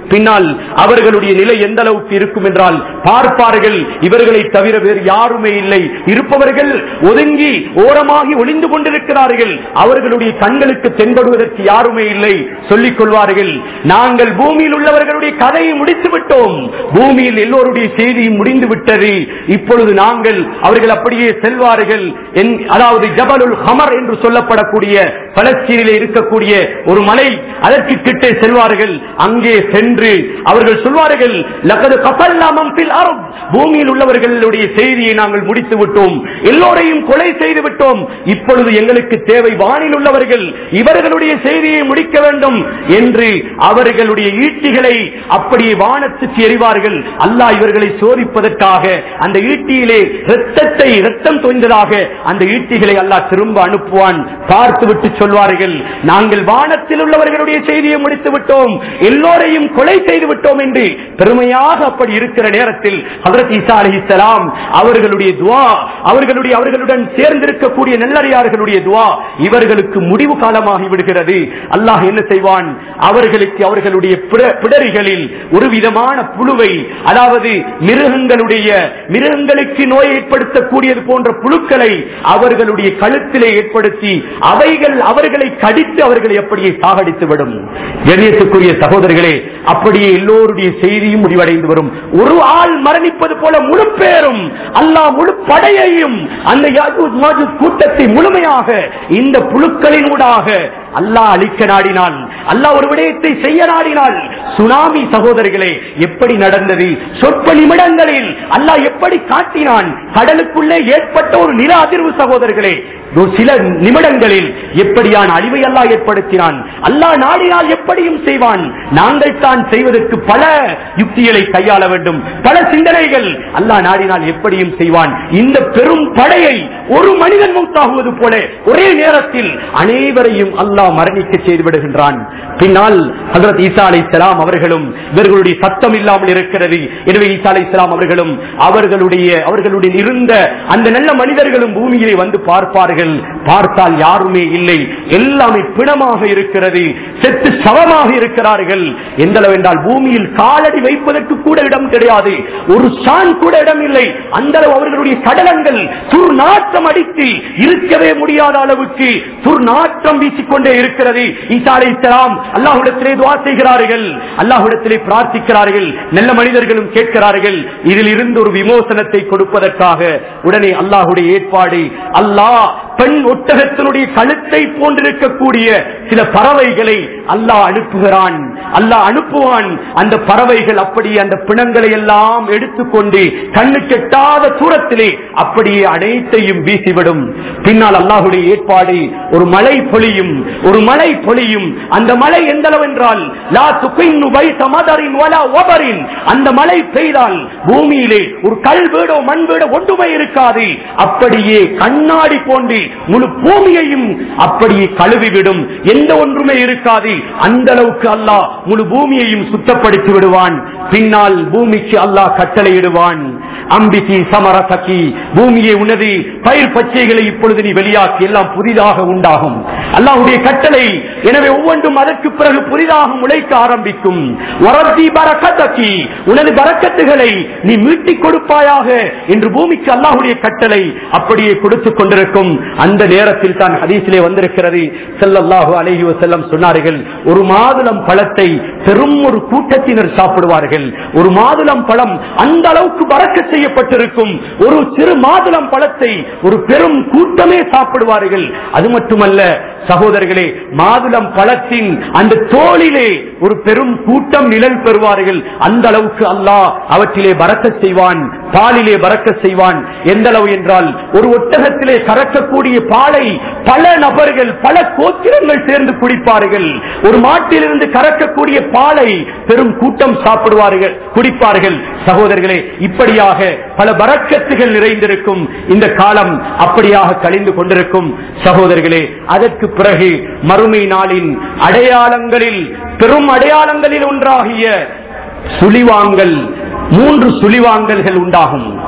பின்னால் அவர்களுடைய நிலை எந்த அளவுக்கு இருக்கும் என்றால் பார்ப்பார்கள் இவர்களை தவிர வேறு யாருமே இல்லை இருப்பவர்கள் ஒதுங்கி ஓரமாகி ஒளிந்து கொண்டிருக்கிறார்கள் அவர்களுடைய கண்களுக்கு தென்படுவதற்கு யாருமே இல்லை சொல்லிக் கொள்வார்கள் நாங்கள் பூமியில் உள்ளவர்களுடைய கதையை முடித்து விட்டோம் பூமியில் எல்லோருடைய செய்தியும் முடிந்து விட்டது இப்பொழுது நாங்கள் அவர்கள் அப்படியே செல்வார்கள் என்- அதாவது ஜபலுல் ஹமர் என்று சொல்லப்படக்கூடிய பலஸ்தீனிலே இருக்கக்கூடிய ஒரு மலை அதற்கு கிட்டே செல்வார்கள் அங்கே சென்று அவர்கள் சொல்வார்கள் லக்கது கசல்லாமம் பில் அருப் பூமியில் உள்ளவர்களுடைய செய்தியை நாங்கள் முடித்து விட்டோம் எல்லோரையும் கொலை செய்து விட்டோம் இப்பொழுது எங்களுக்கு தேவை வானில் உள்ளவர்கள் இவர்களுடைய செய்தியை முடிக்க வேண்டும் என்று அவர்களுடைய ஈட்டிகளை அப்படியே வானத்துக்கு எறிவார்கள் அல்லாஹ் இவர்களை சோதிப்பதற்காக அந்த ஈட்டியிலே இரத்தத்தை இரத்தம் தோய்ந்ததாக அந்த ஈட்டிகளை அல்லாஹ் திரும்ப அனுப்புவான் பார்த்துவிட்டு சொல்வார்கள் நாங்கள் வானத்தில் உள்ளவர்களுடைய செய்தியை முடித்து விட்டோம் எல்லோரையும் கொலை செய்து விட்டோம் என்று பெருமையாக அப்படி இருக்கிற நேரத்தில் ஹதரத் ஈசா அலைஹிஸ்ஸலாம் அவர்களுடைய துவா அவர்களுடைய அவர்களுடன் சேர்ந்திருக்கக்கூடிய நல்லறியார்களுடைய துவா இவர்களுக்கு முடிவு காலமாகி விடுகிறது அல்லாஹ் என்ன செய்வான் அவர்களுக்கு அவர்களுடைய பிட- பிடரிகளில் ஒரு விதமான புழுவை அதாவது மிருகங்களுடைய மிருகங்களுக்கு நோய் ஏற்படுத்தக்கூடியது போன்ற புழுக்களை அவர்களுடைய கழுத்திலே ஏற்படுத்தி அவைகள் அவர்களை கடித்து அவர்களை அப்படியே சாகடித்து விடும் கண்ணியத்துக்குரிய சகோதரர்களே அப்படியே எல்லோருடைய செய்தியும் முடிவடைந்து வரும் ஒரு ஆள் மரணிப்பது போல முழு பேரும் அல்லாஹ் முழு படையையும் அந்த யாஜூஜ் மாஜூஜ் கூட்டத்தை முழுமையாக இந்த புழுக்களின் ஊடாக அல்லாஹ் அழிக்க நாடினான் அல்லாஹ் ஒரு விடயத்தை செய்ய நாடினால் சுனாமி சகோதரர்களே எப்படி நடந்தது சொற்ப நிமிடங்களில் அல்லாஹ் எப்படி காட்டினான் கடலுக்குள்ளே ஏற்பட்ட ஒரு நில அதிர்வு சகோதரர்களே ஒரு சில நிமிடங்களில் எப்படியான அழிவை அல்லாஹ் ஏற்படுத்தினான் அல்லாஹ் நாடினால் எப்படியும் செய்வான் நாங்கள் தான் செய்வதற்கு பல யுக்திகளை கையாள வேண்டும் பல சிந்தனைகள் அல்லாஹ் நாடினால் எப்படியும் செய்வான் இந்த பெரும் படையை ஒரு மனிதன் மூத்தாகுவது போல ஒரே நேரத்தில் அனைவரையும் அல்லாஹ் மரணிக்க செய்து விடுகின்றான் பின்னால் ஹசரத் ஈசா அலை அவர்களும் இவர்களுடைய சத்தம் இல்லாமல் இருக்கிறது எனவே ஈசா அலை அவர்களும் அவர்களுடைய அவர்களுடைய இருந்த அந்த நல்ல மனிதர்களும் பூமியிலே வந்து பார்ப்பார்கள் பார்த்தால் யாருமே இல்லை எல்லாமே பிணமாக இருக்கிறது செத்து சவமாக இருக்கிறார்கள் எந்த அளவு என்றால் பூமியில் காலடி வைப்பதற்கு கூட இடம் கிடையாது ஒரு சான் கூட இடம் இல்லை அந்த அளவு அவர்களுடைய சடலங்கள் துர்நாற்றம் அடித்து இருக்கவே முடியாத அளவுக்கு துர்நாற்றம் வீசிக்கொண்டே இருக்கிறது ஈசா அலைஹிஸ்ஸலாம் அல்லாஹ்விடத்திலே துஆ செய்கிறார்கள் அல்லாஹ்விடத்திலே பிரார்த்திக்கிறார்கள் நல்ல மனிதர்களும் கேட்கிறார்கள் இதில் இருந்து ஒரு விமோசனத்தை கொடுப்பதற்காக உடனே அல்லாஹ்வுடைய ஏற்பாடு அல்லாஹ் பெண் ஒட்டகத்தினுடைய கழுத்தை போன்றிருக்கக்கூடிய சில பறவைகளை அல்லாஹ் அனுப்புகிறான் அல்லாஹ் அனுப்புவான் அந்த பறவைகள் அப்படியே அந்த பிணங்களை எல்லாம் எடுத்துக்கொண்டு கண்ணு கெட்டாத தூரத்திலே அப்படியே அனைத்தையும் வீசிவிடும் பின்னால் அல்லாஹுடைய ஏற்பாடு ஒரு மழை பொழியும் ஒரு மழை பொழியும் அந்த மழை எந்த அளவு என்றால் லா துகின்னு வைத்த மதரின் வலா ஒபரின் அந்த மழை பெய்தால் பூமியிலே ஒரு கல் வீடோ மண் வீடோ ஒன்றுமே இருக்காது அப்படியே கண்ணாடி போன்று முழு பூமியையும் அப்படியே கழுவிவிடும் எந்த ஒன்றுமே இருக்காது அந்த அளவுக்கு அல்லாஹ் முழு பூமியையும் சுத்தப்படுத்தி விடுவான் பின்னால் பூமிக்கு அல்லாஹ் கட்டளையிடுவான் அம்பிகி சமரசகி பூமியை உனது பயிர் பச்சைகளை இப்பொழுது நீ வெளியாக்கி எல்லாம் புதிதாக உண்டாகும் அல்லாஹ்வுடைய கட்டளை எனவே ஒவ்வொன்றும் அதற்கு பிறகு புதிதாக முளைக்க ஆரம்பிக்கும் வரத்தி பரக்கத்தக்கி உனது பரக்கத்துகளை நீ மீட்டிக் கொடுப்பாயாக என்று பூமிக்கு அல்லாஹ்வுடைய கட்டளை அப்படியே கொடுத்துக் கொண்டிருக்கும் அந்த நேரத்தில் தான் ஹதீஸிலே வந்திருக்கிறது ஸல்லல்லாஹு அலைஹி வஸல்லம் சொன்னார்கள் ஒரு மாதுளம் பழத்தை பெரும் ஒரு கூட்டத்தினர் சாப்பிடுவார்கள் ஒரு மாதுளம் பழம் அந்த அளவுக்கு பறக்க செய்யப்பட்டிருக்கும் ஒரு சிறு மாதுளம் பழத்தை ஒரு பெரும் கூட்டமே சாப்பிடுவார்கள் அது மட்டுமல்ல சகோதரர்களே மாதுளம் பழத்தின் அந்த தோளிலே ஒரு பெரும் கூட்டம் நிழல் பெறுவார்கள் அந்த அளவுக்கு அல்லாஹ் அவற்றிலே பறக்க செய்வான் பாலிலே பறக்க செய்வான் எந்த அளவு என்றால் ஒரு ஒட்டகத்திலே கறக்கக்கூடிய பாலை பல நபர்கள் பல கோத்திரங்கள் சேர்ந்து குடிப்பார்கள் ஒரு மாட்டிலிருந்து கறக்கக்கூடிய பாலை பெரும் கூட்டம் சாப்பிடுவார்கள் குடிப்பார்கள் சகோதரர்களே இப்படியாக பல பறக்கத்துகள் நிறைந்திருக்கும் இந்த காலம் அப்படியாக கழிந்து கொண்டிருக்கும் சகோதரர்களே அதற்கு பிறகு மறுமை நாளின் அடையாளங்களில் பெரும் அடையாளங்களில் ஒன்றாகிய சுழிவாங்கல் மூன்று சுழிவாங்கல்கள் உண்டாகும்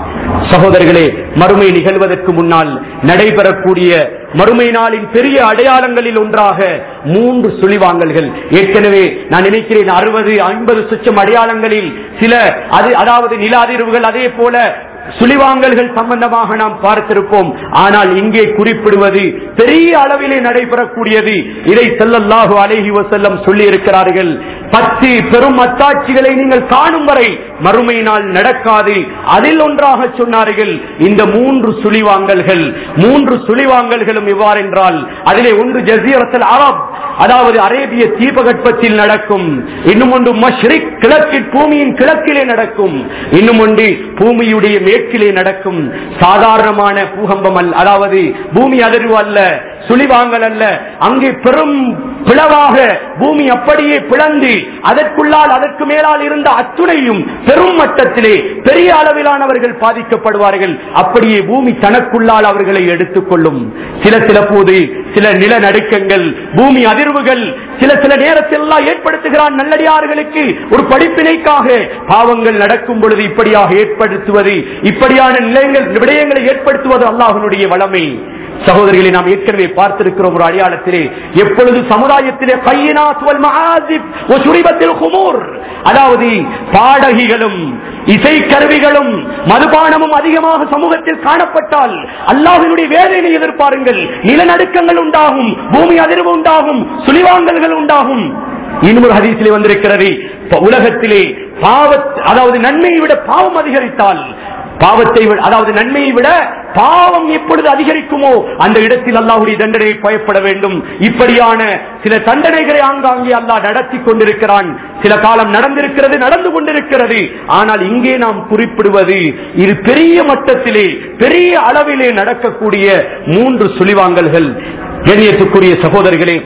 சகோதரர்களே மறுமை நிகழ்வதற்கு முன்னால் நடைபெறக்கூடிய மறுமை நாளின் பெரிய அடையாளங்களில் ஒன்றாக மூன்று சுழிவாங்கல்கள் ஏற்கனவே நான் நினைக்கிறேன் அறுபது ஐம்பது சுச்சம் அடையாளங்களில் சில அது அதாவது நில அதிர்வுகள் அதே போல சுழிவாங்கல்கள் சம்பந்தமாக நாம் பார்த்திருப்போம் ஆனால் இங்கே குறிப்பிடுவது பெரிய அளவிலே நடைபெறக்கூடியது இதை செல்லல்லாஹு அலைஹி வசல்லம் சொல்லி இருக்கிறார்கள் பத்து பெரும் அத்தாட்சிகளை நீங்கள் காணும் வரை மறுமை நாள் நடக்காது அதில் ஒன்றாக சொன்னார்கள் இந்த மூன்று சுழிவாங்கல்கள் மூன்று சுழிவாங்கல்களும் இவ்வாறென்றால் அதிலே ஒன்று ஜசீரத்தல் அரப் அதாவது அரேபிய தீபகற்பத்தில் நடக்கும் இன்னும் ஒன்று மஷ்ரிக் கிழக்கில் பூமியின் கிழக்கிலே நடக்கும் இன்னும் ஒன்று பூமியுடைய மேற்கிலே நடக்கும் சாதாரணமான பூகம்பம் அல்ல அதாவது பூமி அதிர்வு அல்ல சுழிவாங்கல் அல்ல அங்கே பெரும் பிளவாக பூமி அப்படியே பிளந்து அதற்குள்ளால் அதற்கு மேலால் இருந்த அத்துணையும் பெரும் மட்டத்திலே பெரிய அளவிலானவர்கள் பாதிக்கப்படுவார்கள் அப்படியே பூமி தனக்குள்ளால் அவர்களை எடுத்துக் கொள்ளும் சில சில போது சில நிலநடுக்கங்கள் பூமி அதிர்வுகள் சில சில நேரத்தில் எல்லாம் ஏற்படுத்துகிறான் நல்லடியார்களுக்கு ஒரு படிப்பினைக்காக பாவங்கள் நடக்கும் பொழுது இப்படியாக ஏற்படுத்துவது இப்படியான நிலையங்கள் விடயங்களை ஏற்படுத்துவது அல்லாஹனுடைய வளமை சகோதரிகளை நாம் ஏற்கனவே பார்த்திருக்கிறோம் ஒரு அடையாளத்திலே எப்பொழுது சமுதாயத்திலே கையினாத் வல் மஆசிப் வ சுரிபத்தில் குமூர் அதாவது பாடகிகளும் இசைக்கருவிகளும் மதுபானமும் அதிகமாக சமூகத்தில் காணப்பட்டால் அல்லாஹினுடைய வேதனை எதிர்பாருங்கள் நிலநடுக்கங்கள் உண்டாகும் பூமி அதிர்வு உண்டாகும் சுழிவாங்கல்கள் உண்டாகும் இன்னொரு ஹதீசிலே வந்திருக்கிறது உலகத்திலே பாவ அதாவது நன்மையை விட பாவம் அதிகரித்தால் பாவத்தை விட அதாவது நன்மையை விட பாவம் எப்பொழுது அதிகரிக்குமோ அந்த இடத்தில் அல்லாஹுடைய தண்டனை பயப்பட வேண்டும் இப்படியான சில தண்டனைகளை ஆங்காங்கே அல்லாஹ் நடத்தி கொண்டிருக்கிறான் சில காலம் நடந்திருக்கிறது நடந்து கொண்டிருக்கிறது ஆனால் இங்கே நாம் குறிப்பிடுவது இது பெரிய மட்டத்திலே பெரிய அளவிலே நடக்கக்கூடிய மூன்று சுழிவாங்கல்கள் கண்ணியத்துக்குரிய சகோதரர்களே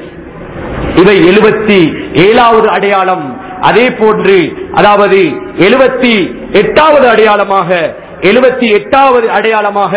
இவை எழுபத்தி ஏழாவது அடையாளம் அதே போன்று அதாவது எழுபத்தி எட்டாவது அடையாளமாக எழுபத்தி எட்டாவது அடையாளமாக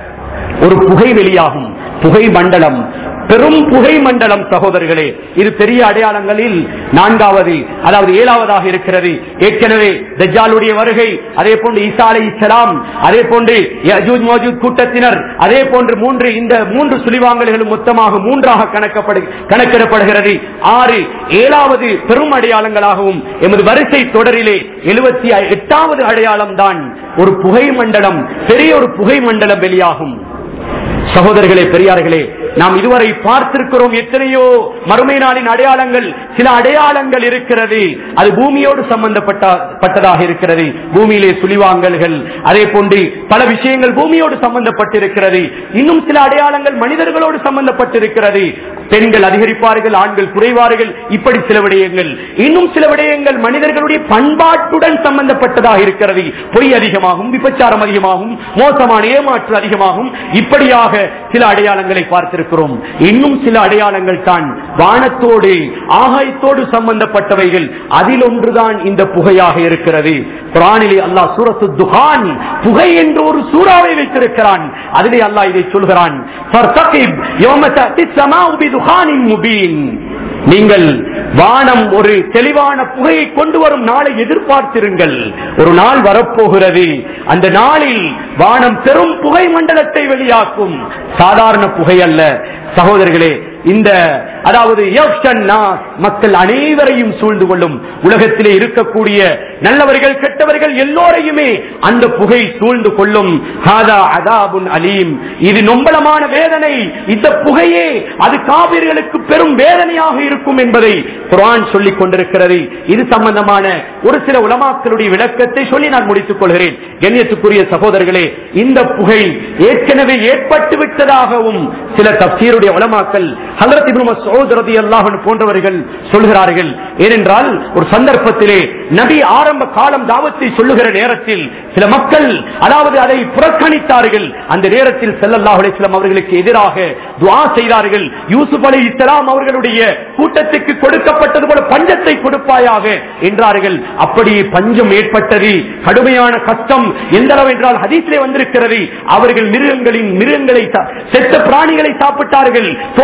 ஒரு புகை வெளியாகும் புகை மண்டலம் பெரும் புகை மண்டலம் சகோதரர்களே இது பெரிய அடையாளங்களில் நான்காவது அதாவது ஏழாவதாக இருக்கிறது ஏற்கனவே தஜ்ஜாலுடைய வருகை அதே போன்று ஈசா அலை இஸ்லாம் அதே போன்று யஜூஜ் மோஜூத் கூட்டத்தினர் அதே போன்று மூன்று இந்த மூன்று சுழிவாங்கல்களும் மொத்தமாக மூன்றாக கணக்கப்படு கணக்கிடப்படுகிறது ஆறு ஏழாவது பெரும் அடையாளங்களாகவும் எமது வரிசை தொடரிலே எழுபத்தி எட்டாவது அடையாளம் தான் ஒரு புகை மண்டலம் பெரிய ஒரு புகை மண்டலம் வெளியாகும் சகோதரர்களே பெரியார்களே நாம் இதுவரை பார்த்திருக்கிறோம் எத்தனையோ மறுமை நாளின் அடையாளங்கள் சில அடையாளங்கள் இருக்கிறது அது பூமியோடு சம்பந்தப்பட்ட பட்டதாக இருக்கிறது பூமியிலே சுழிவாங்கல்கள் அதே போன்று பல விஷயங்கள் பூமியோடு சம்பந்தப்பட்டிருக்கிறது இன்னும் சில அடையாளங்கள் மனிதர்களோடு சம்பந்தப்பட்டிருக்கிறது பெண்கள் அதிகரிப்பார்கள் ஆண்கள் குறைவார்கள் இப்படி சில விடயங்கள் இன்னும் சில விடயங்கள் மனிதர்களுடைய பண்பாட்டுடன் சம்பந்தப்பட்டதாக இருக்கிறது பொய் அதிகமாகும் விபச்சாரம் அதிகமாகும் மோசமான ஏமாற்று அதிகமாகும் இப்படியாக சில அடையாளங்களை பார்த்திருக்கிறோம் இன்னும் சில அடையாளங்கள் தான் வானத்தோடு ஆகாயத்தோடு சம்பந்தப்பட்டவைகள் அதில் ஒன்றுதான் இந்த புகையாக இருக்கிறது குரானிலே அல்லாஹ் சூரத்து துகான் புகை என்று ஒரு சூறாவை வைத்திருக்கிறான் அதிலே அல்லாஹ் இதை சொல்கிறான் "ஃபர்தகிப் யௌம தஅதி ஸமாஉ பிதுகானின் முபீன்." நீங்கள் வானம் ஒரு தெளிவான புகையை கொண்டு வரும் நாளை எதிர்பார்த்திருங்கள் ஒரு நாள் வரப்போகிறது அந்த நாளில் வானம் பெரும் புகை மண்டலத்தை வெளியாக்கும் சாதாரண புகை அல்ல சகோதரர்களே இந்த அதாவது யக்ஷன் நாஸ், மக்கள் அனைவரையும் சூழ்ந்து கொள்ளும் உலகத்திலே இருக்கக்கூடிய நல்லவர்கள் கெட்டவர்கள் எல்லோரையுமே அந்த புகை சூழ்ந்து கொள்ளும் ஹாதா அதாபுன் அலீம் இது நொம்பலமான வேதனை இந்த புகையே அது காவிர்களுக்கு பெரும் வேதனையாக இருக்கும் என்பதை குர்ஆன் சொல்லிக் கொண்டிருக்கிறது இது சம்பந்தமான ஒரு சில உலமாக்களுடைய விளக்கத்தை சொல்லி நான் முடித்துக் கொள்கிறேன் கண்ணியத்துக்குரிய சகோதரர்களே இந்த புகை ஏற்கனவே ஏற்பட்டு விட்டதாகவும் சில தப்சீருடைய உலமாக்கள் ஹலரத் இப்னு மஸ்ஊத் ரலியல்லாஹு அன்ஹு போன்றவர்கள் சொல்கிறார்கள் ஏனென்றால் ஒரு சந்தர்ப்பத்திலே நபி ஆரம்ப காலம் தாவத்தை சொல்லுகிற நேரத்தில் சில மக்கள் அதாவது அதை புறக்கணித்தார்கள் அந்த நேரத்தில் ஸல்லல்லாஹு அலைஹி வஸல்லம் அவர்களுக்கு எதிராக துஆ செய்தார்கள் யூசுப் அலைஹிஸ்ஸலாம் அவர்களுடைய கூட்டத்துக்கு கொடுக்கப்பட்டது போல பஞ்சத்தை கொடுப்பாயாக என்றார்கள் அப்படியே பஞ்சம் ஏற்பட்டது கடுமையான கஷ்டம் எந்த அளவு என்றால் ஹதீஸிலே வந்திருக்கிறது அவர்கள் மிருகங்களின் மிருகங்களை சா- செத்த பிராணிகளை சாப்பிட்டார்கள் தோள்களை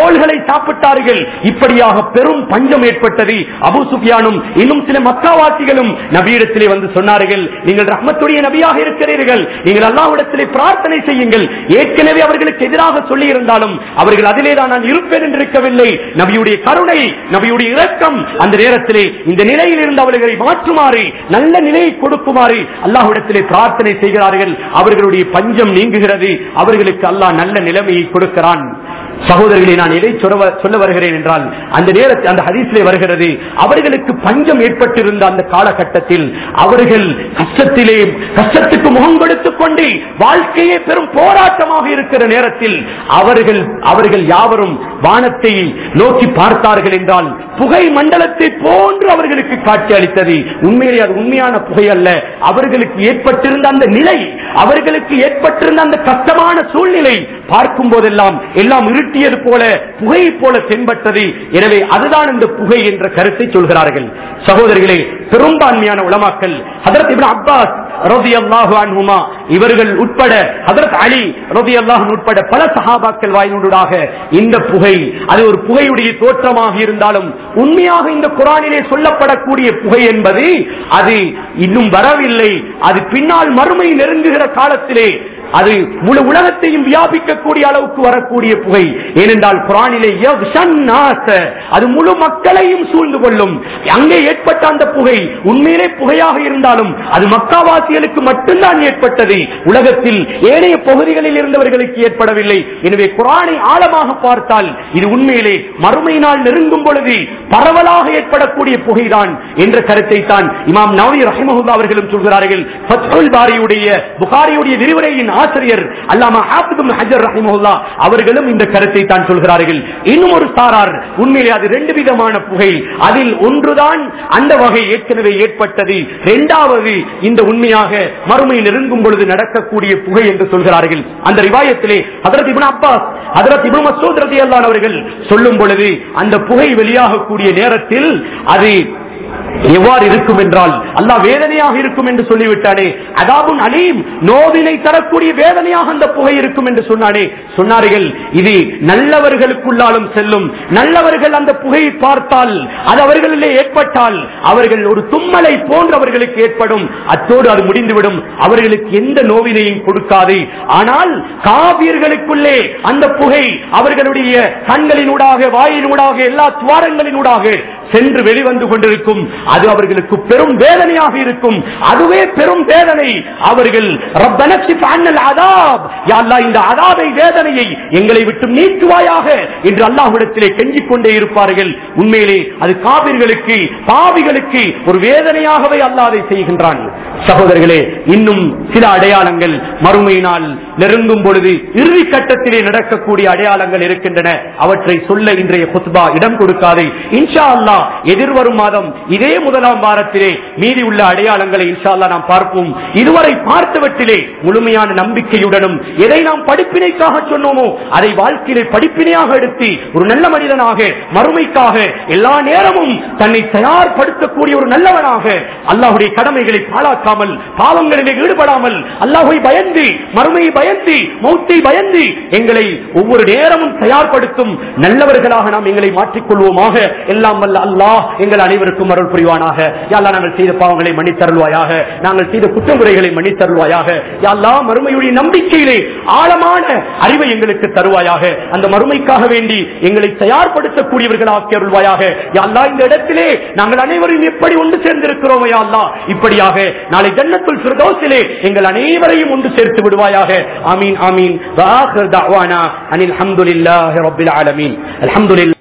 சாப்பிட்டார்கள் இப்படியாக பெரும் பஞ்சம் ஏற்பட்டது அபு சுஃபியானும் இன்னும் சில மக்காவாசிகளும் நபியிடத்திலே வந்து சொன்னார்கள் நீங்கள் ரஹ்மத்துடைய நபியாக இருக்கிறீர்கள் நீங்கள் அல்லாஹ்விடத்திலே பிரார்த்தனை செய்யுங்கள் ஏற்கனவே அவர்களுக்கு எதிராக சொல்லி இருந்தாலும் அவர்கள் அதிலே தான் நான் இருப்பேன் என்று இருக்கவில்லை நபியுடைய கருணை நபியுடைய இரக்கம் அந்த நேரத்திலே இந்த நிலையில் இருந்து அவர்களை மாற்றுமாறு நல்ல நிலையை கொடுக்குமாறு அல்லாஹ்விடத்திலே பிரார்த்தனை செய்கிறார்கள் அவர்களுடைய பஞ்சம் நீங்குகிறது அவர்களுக்கு அல்லாஹ் நல்ல நிலைமையை கொடுக்கிறான் சகோதரர்களே நான் எதை சொல்ல சொல்ல வருகிறேன் என்றால் அந்த நேரத்தில் அந்த ஹதீஸிலே வருகிறது அவர்களுக்கு பஞ்சம் ஏற்பட்டிருந்த அந்த காலகட்டத்தில் அவர்கள் கஷ்டத்திலே கஷ்டத்துக்கு முகம் கொடுத்துக் கொண்டு வாழ்க்கையே பெரும் போராட்டமாக இருக்கிற நேரத்தில் அவர்கள் அவர்கள் யாவரும் வானத்தை நோக்கி பார்த்தார்கள் என்றால் புகை மண்டலத்தை போன்று அவர்களுக்கு காட்சி அளித்தது உண்மையிலே அது உண்மையான புகை அல்ல அவர்களுக்கு ஏற்பட்டிருந்த அந்த நிலை அவர்களுக்கு ஏற்பட்டிருந்த அந்த கஷ்டமான சூழ்நிலை பார்க்கும் போதெல்லாம் எல்லாம் இருட்டியது போல புகை போல தென்பட்டது எனவே அதுதான் இந்த புகை என்ற கருத்தை சொல்கிறார்கள் சகோதரிகளே பெரும்பான்மையான உலமாக்கல் ஹதரத் இப்னு அப்பாஸ் ரலியல்லாஹு அன்ஹுமா இவர்கள் உட்பட ஹதரத் அலி ரலியல்லாஹு உட்பட பல சஹாபாக்கள் வாயினூடாக இந்த புகை அது ஒரு புகையுடைய தோற்றமாக இருந்தாலும் உண்மையாக இந்த குரானிலே சொல்லப்படக்கூடிய புகை என்பது அது இன்னும் வரவில்லை அது பின்னால் மறுமை நெருங்குகிற காலத்திலே அது முழு உலகத்தையும் வியாபிக்கக்கூடிய அளவுக்கு வரக்கூடிய புகை ஏனென்றால் குரானிலே யக்ஷன்னாஸ, அது முழு மக்களையும் சூழ்ந்து கொள்ளும் அங்கே ஏற்பட்ட அந்த புகை உண்மையிலே புகையாக இருந்தாலும் அது மக்காவாசிகளுக்கு மட்டும்தான் ஏற்பட்டது உலகத்தில் ஏனைய பகுதிகளில் இருந்தவர்களுக்கு ஏற்படவில்லை எனவே குரானை ஆழமாக பார்த்தால் இது உண்மையிலே மறுமை நாள் நெருங்கும் பொழுது பரவலாக ஏற்படக்கூடிய புகைதான் என்ற கருத்தை தான் இமாம் நவனி ரஹிமஹுல்லா அவர்களும் சொல்கிறார்கள் ஃபத்ஹுல் பாரியுடைய புகாரியுடைய விரிவுரையின் ஆசிரியர் அல்லாமா ஹாஃபிஸ் இப்னு ஹஜர் ரஹிமஹுல்லா அவர்களும் இந்த கருத்தை தான் சொல்கிறார்கள் இன்னும் ஒரு சாரார் உண்மையிலே அது ரெண்டு விதமான புகை அதில் ஒன்றுதான் அந்த வகை ஏற்கனவே ஏற்பட்டது இரண்டாவது இந்த உண்மையாக மறுமை நெருங்கும் பொழுது நடக்கக்கூடிய புகை என்று சொல்கிறார்கள் அந்த ரிவாயத்திலே ஹதரத் இப்னு அப்பாஸ் ஹதரத் இப்னு மசூத் ரலியல்லாஹு அவர்கள் சொல்லும் பொழுது அந்த புகை வெளியாகக்கூடிய நேரத்தில் அது எவ்வாறு இருக்கும் என்றால் அல்லாஹ் வேதனையாக இருக்கும் என்று சொல்லிவிட்டானே அதாபுன் அலீம் நோவினை தரக்கூடிய வேதனையாக அந்த புகை இருக்கும் என்று சொன்னானே சொன்னார்கள் இது நல்லவர்களுக்குள்ளாலும் செல்லும் நல்லவர்கள் அந்த புகையை பார்த்தால் அது அவர்களிலே ஏற்பட்டால் அவர்கள் ஒரு தும்மலை போன்று அவர்களுக்கு ஏற்படும் அத்தோடு அது முடிந்துவிடும் அவர்களுக்கு எந்த நோவினையும் கொடுக்காது ஆனால் காவியர்களுக்குள்ளே அந்த புகை அவர்களுடைய கண்களினூடாக வாயினூடாக எல்லா துவாரங்களினூடாக சென்று வெளிவந்து கொண்டிருக்கும் அது அவர்களுக்கு பெரும் வேதனையாக இருக்கும் அதுவே பெரும் வேதனை அவர்கள் ரப்பனக்ஷி ஃபஅன்னல் அதாப் யா அல்லாஹ் இந்த அதாபை வேதனையை எங்களை விட்டு நீக்குவாயாக என்று அல்லாஹ்விடத்திலே கெஞ்சிக் கொண்டே இருப்பார்கள் உண்மையிலே அது காவிர்களுக்கு பாவிகளுக்கு ஒரு வேதனையாகவே அல்லாஹ் அதை செய்கின்றான் சகோதரர்களே இன்னும் சில அடையாளங்கள் மறுமையினால் நெருங்கும் பொழுது இறுதி கட்டத்திலே நடக்கக்கூடிய அடையாளங்கள் இருக்கின்றன அவற்றை சொல்ல இன்றைய குத்பா இடம் கொடுக்காது இன்ஷா அல்லாஹ் எதிர்வரும் மாதம் இதே முதலாம் வாரத்திலே மீதி உள்ள அடையாளங்களை இன்ஷா அல்லாஹ் நாம் பார்ப்போம் இதுவரை பார்த்தவற்றிலே முழுமையான நம்பிக்கையுடனும் எதை நாம் படிப்பினைக்காக சொன்னோமோ அதை வாழ்க்கையிலே படிப்பினையாக எடுத்து ஒரு நல்ல மனிதனாக மறுமைக்காக எல்லா நேரமும் தன்னை தயார்படுத்தக்கூடிய ஒரு நல்லவனாக அல்லாஹுடைய கடமைகளை பாழாக்காமல் பாவங்களிலே ஈடுபடாமல் அல்லாஹை பயந்து மறுமையை பயந்து மௌத்தை பயந்து எங்களை ஒவ்வொரு நேரமும் தயார்படுத்தும் நல்லவர்களாக நாம் எங்களை மாற்றிக்கொள்வோமாக எல்லாம் வல்ல அல்லாஹ் எங்கள் அனைவருக்கும் அருள் புரிவானாக யாழ்லா நாங்கள் செய்த பாவங்களை மன்னித்தருள்வாயாக நாங்கள் செய்த குற்றங்குறைகளை மன்னித்தருள்வாயாக யாழ்லா மறுமையுடைய நம்பிக்கையிலே ஆழமான அறிவை எங்களுக்கு தருவாயாக அந்த மறுமைக்காக வேண்டி எங்களை தயார்படுத்தக்கூடியவர்களாக்கி அருள்வாயாக யாழ்லா இந்த இடத்திலே நாங்கள் அனைவரும் எப்படி ஒன்று சேர்ந்திருக்கிறோம் யாழ்லா இப்படியாக நாளை ஜன்னத்துல் ஃபிர்தௌஸிலே எங்கள் அனைவரையும் ஒன்று சேர்த்து விடுவாயாக ஆமீன் ஆமீன் வாஹிர் தஅவானா அனில் ஹம்துலில்லாஹி ரப்பில் ஆலமீன் அல்ஹம்துலில்லாஹ்